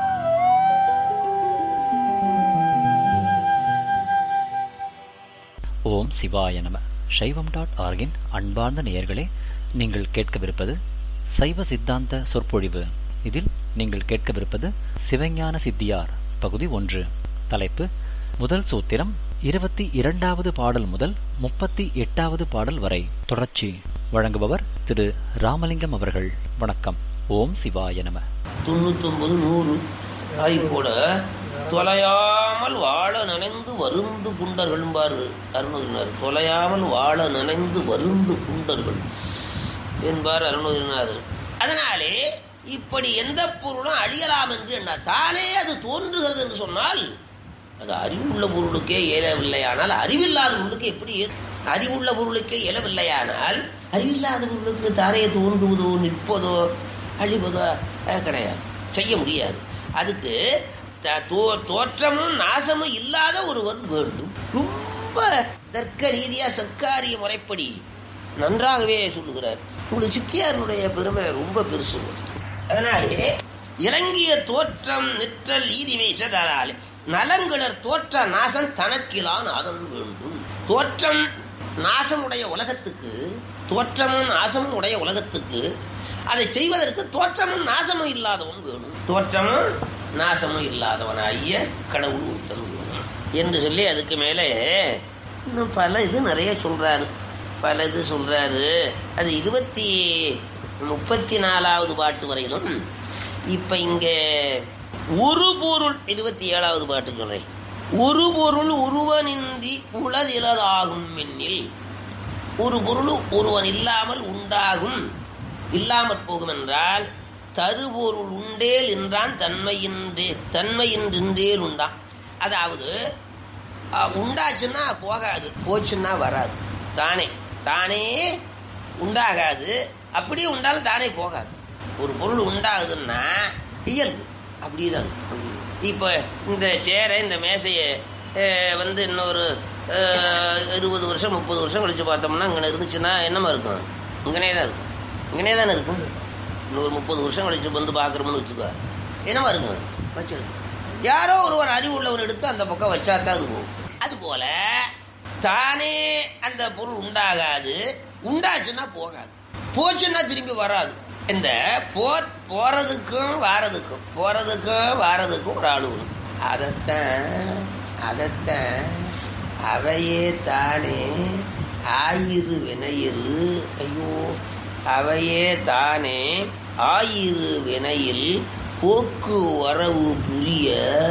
ஓம் சிவாய நம சைவம் டாட் ஆர்கின் அன்பார்ந்த நேயர்களே நீங்கள் கேட்கவிருப்பது சைவ சித்தாந்த சொற்பொழிவு இதில் நீங்கள் கேட்கவிருப்பது சிவஞான சித்தியார் பகுதி ஒன்று தலைப்பு முதல் சூத்திரம் இருபத்தி இரண்டாவது பாடல் முதல் முப்பத்தி எட்டாவது பாடல் வரை தொடர்ச்சி வழங்குபவர் திரு ராமலிங்கம் அவர்கள் வணக்கம் ஓம் சிவாய நம தொண்ணூத்தொன்பது நூறு ஆகி போல தொலையாம தொலையாமல் வாழ நினைந்து வருந்து குண்டர்கள் அருணகிரிநாதர் தொலையாமல் வாழ நினைந்து வருந்து குண்டர்கள் என்பார் அருணகிரிநாதர் அதனாலே இப்படி எந்த பொருளும் அழியலாம் என்று என்ன தானே அது தோன்றுகிறது என்று சொன்னால் அது அறிவுள்ள பொருளுக்கே இயலவில்லையானால் அறிவில்லாத பொருளுக்கு எப்படி இயலும்? அறிவுள்ள பொருளுக்கே இயலவில்லையானால் அறிவில்லாத பொருளுக்கு தானே தோன்றுவதோ நிற்பதோ அழிவதோ அஹ், கிடையாது செய்ய முடியாது அதுக்கு த- தோ- தோற்றமும் நாசமும் இல்லாத ஒருவன் வேண்டும் ரொம்ப தர்க்க ரீதியா சர்க்காரிய முறைப்படி நன்றாகவே சொல்லுகிறார் உங்களுக்கு சித்தியாருடைய பெருமை ரொம்ப பெருசு அதனாலே இலங்கிய தோற்றம் நிற்றல் ஈதிவை இசதலாலே நலங்கிழர் தோற்ற நாசம் தனக்கிலான் அதன் வேண்டும் தோற்றம் நாசமுடைய உலகத்துக்கு தோற்றமும் நாசமும் உடைய உலகத்துக்கு அதை செய்வதற்கு தோற்றமும் நாசமும் இல்லாதவன் வேணும் தோற்றமும் நாசமும் இல்லாதவனாகிய கடவுள் ஒருத்தன் வேணும் என்று சொல்லி அதுக்கு மேலே இன்னும் பல இது நிறைய சொல்றாரு பல இது சொல்றாரு அது இருபத்தி முப்பத்தி நாலாவது பாட்டு வரையிலும் இப்ப இங்க ஒரு பொருள் இருபத்தி ஏழாவது பாட்டு சொல்றேன் ஒரு பொருள் உருவனின்றி உளதிலதாகும் என்னில் ஒரு பொருள் ஒருவன் இல்லாமல் உண்டாகும் இல்லாமற் போகும் என்றால் தருபொருள் உண்டேல் என்றான் தன்மையின்றே தன்மையின்றேல் உண்டான் அதாவது அஹ், உண்டாச்சுன்னா போகாது போச்சுன்னா வராது தானே தானே உண்டாகாது அப்படியே உண்டாலும் தானே போகாது ஒரு பொருள் உண்டாகுதுன்னா இயல்பு அப்படிதான் அப்படி இப்போ இந்த சேரை இந்த மேசையை அஹ், வந்து இன்னொரு அஹ், இருபது வருஷம் முப்பது வருஷம் கழிச்சு பார்த்தோம்னா இங்கே இருந்துச்சுன்னா என்னமா இருக்கும் இங்கனே தான் இருக்கும் இங்கனே தானே இருக்கும் இன்னொரு முப்பது வருஷம் கழிச்சு வந்து பார்க்குறோம்னு வச்சுக்கோ என்னவா இருக்கும் வச்சிருக்கும் யாரோ ஒருவர் அறிவு உள்ளவன் எடுத்து அந்த பக்கம் வச்சாதான் அது போகும் அது போல தானே அந்த பொருள் உண்டாகாது உண்டாச்சுன்னா போகாது போச்சுன்னா திரும்பி வராது இந்த போ போறதுக்கும் வாரதுக்கும் போறதுக்கும் வாரதுக்கும் ஒரு ஆளு வேணும் அதைத்தான் அதைத்தான் அவையே தானே ஆயிரு வினையில் ஐயோ அவையே தானே ஆயிரு வினையில் போக்கு வரவு புரிய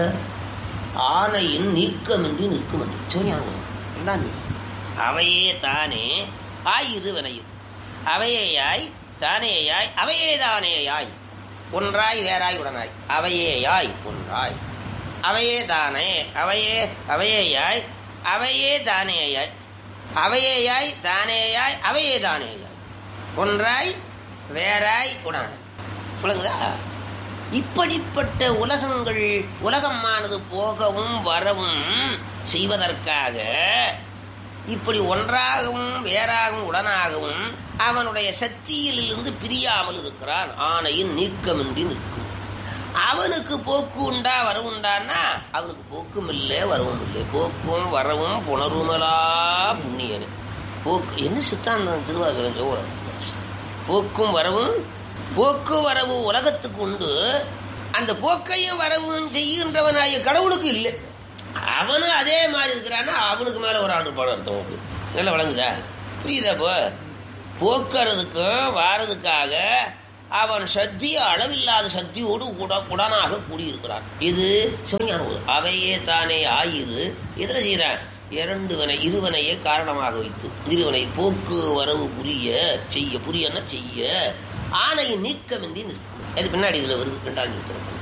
ஆணையின் நீக்கமின்றி நிற்கும் என்று சரியான தான் அவையே தானே ஆயிரு வினையில் அவையேயாய் தானேயாய் அவையே தானேயாய் ஒன்றாய் வேறாய் உடனாய் அவையேயாய் ஒன்றாய் அவையே தானே அவையே அவையேயாய் அவையே தானேயாய் அவையேயாய் தானேயாய் அவையே தானேயாய் ஒன்றாய் வேறாய் உடனாய் விளங்குதா இப்படிப்பட்ட உலகங்கள் உலகமானது போகவும் வரவும் செய்வதற்காக இப்படி ஒன்றாகவும் வேறாகவும் உடனாகவும் அவனுடைய சக்தியிலிருந்து பிரியாமல் இருக்கிறான் ஆணையின் நீக்கமின்றி நிற்கும் அவனுக்கு போக்கு உண்டா வரவு உண்டான்னா அவனுக்கு போக்கும் இல்லை வரவும் இல்லை போக்கும் வரவும் புணருமலா புண்ணியனு போக்கு என்ன சித்தாந்தம் திருவாசகம் சொல்றேன் போக்கும் வரவும் போக்கு வரவு உலகத்துக்கு உண்டு அந்த போக்கையும் வரவும் செய்கின்றவனாகிய கடவுளுக்கு இல்லை அவனும் அதே மாதிரி இருக்கிறான்னா அவனுக்கு மேல ஒரு ஆண்டு பாடம் அர்த்தம் உண்டு நல்லா வழங்குதா புரியுதா இப்போ போக்குறதுக்கும் வாரதுக்காக அவன் சக்தி அளவில்லாத சக்தியோடு உட உடனாக கூடியிருக்கிறான் இது சிவஞான போது அவையே தானே ஆயிரு எதில் செய்கிறான் இரண்டு வினை இருவனையே காரணமாக வைத்து இருவனை போக்கு வரவு புரிய செய்ய புரியன்னா செய்ய ஆணையின் நீக்கமின்றி நிற்கும் அது பின்னாடி இதுல வருது ரெண்டாவது நிறுத்தத்தில்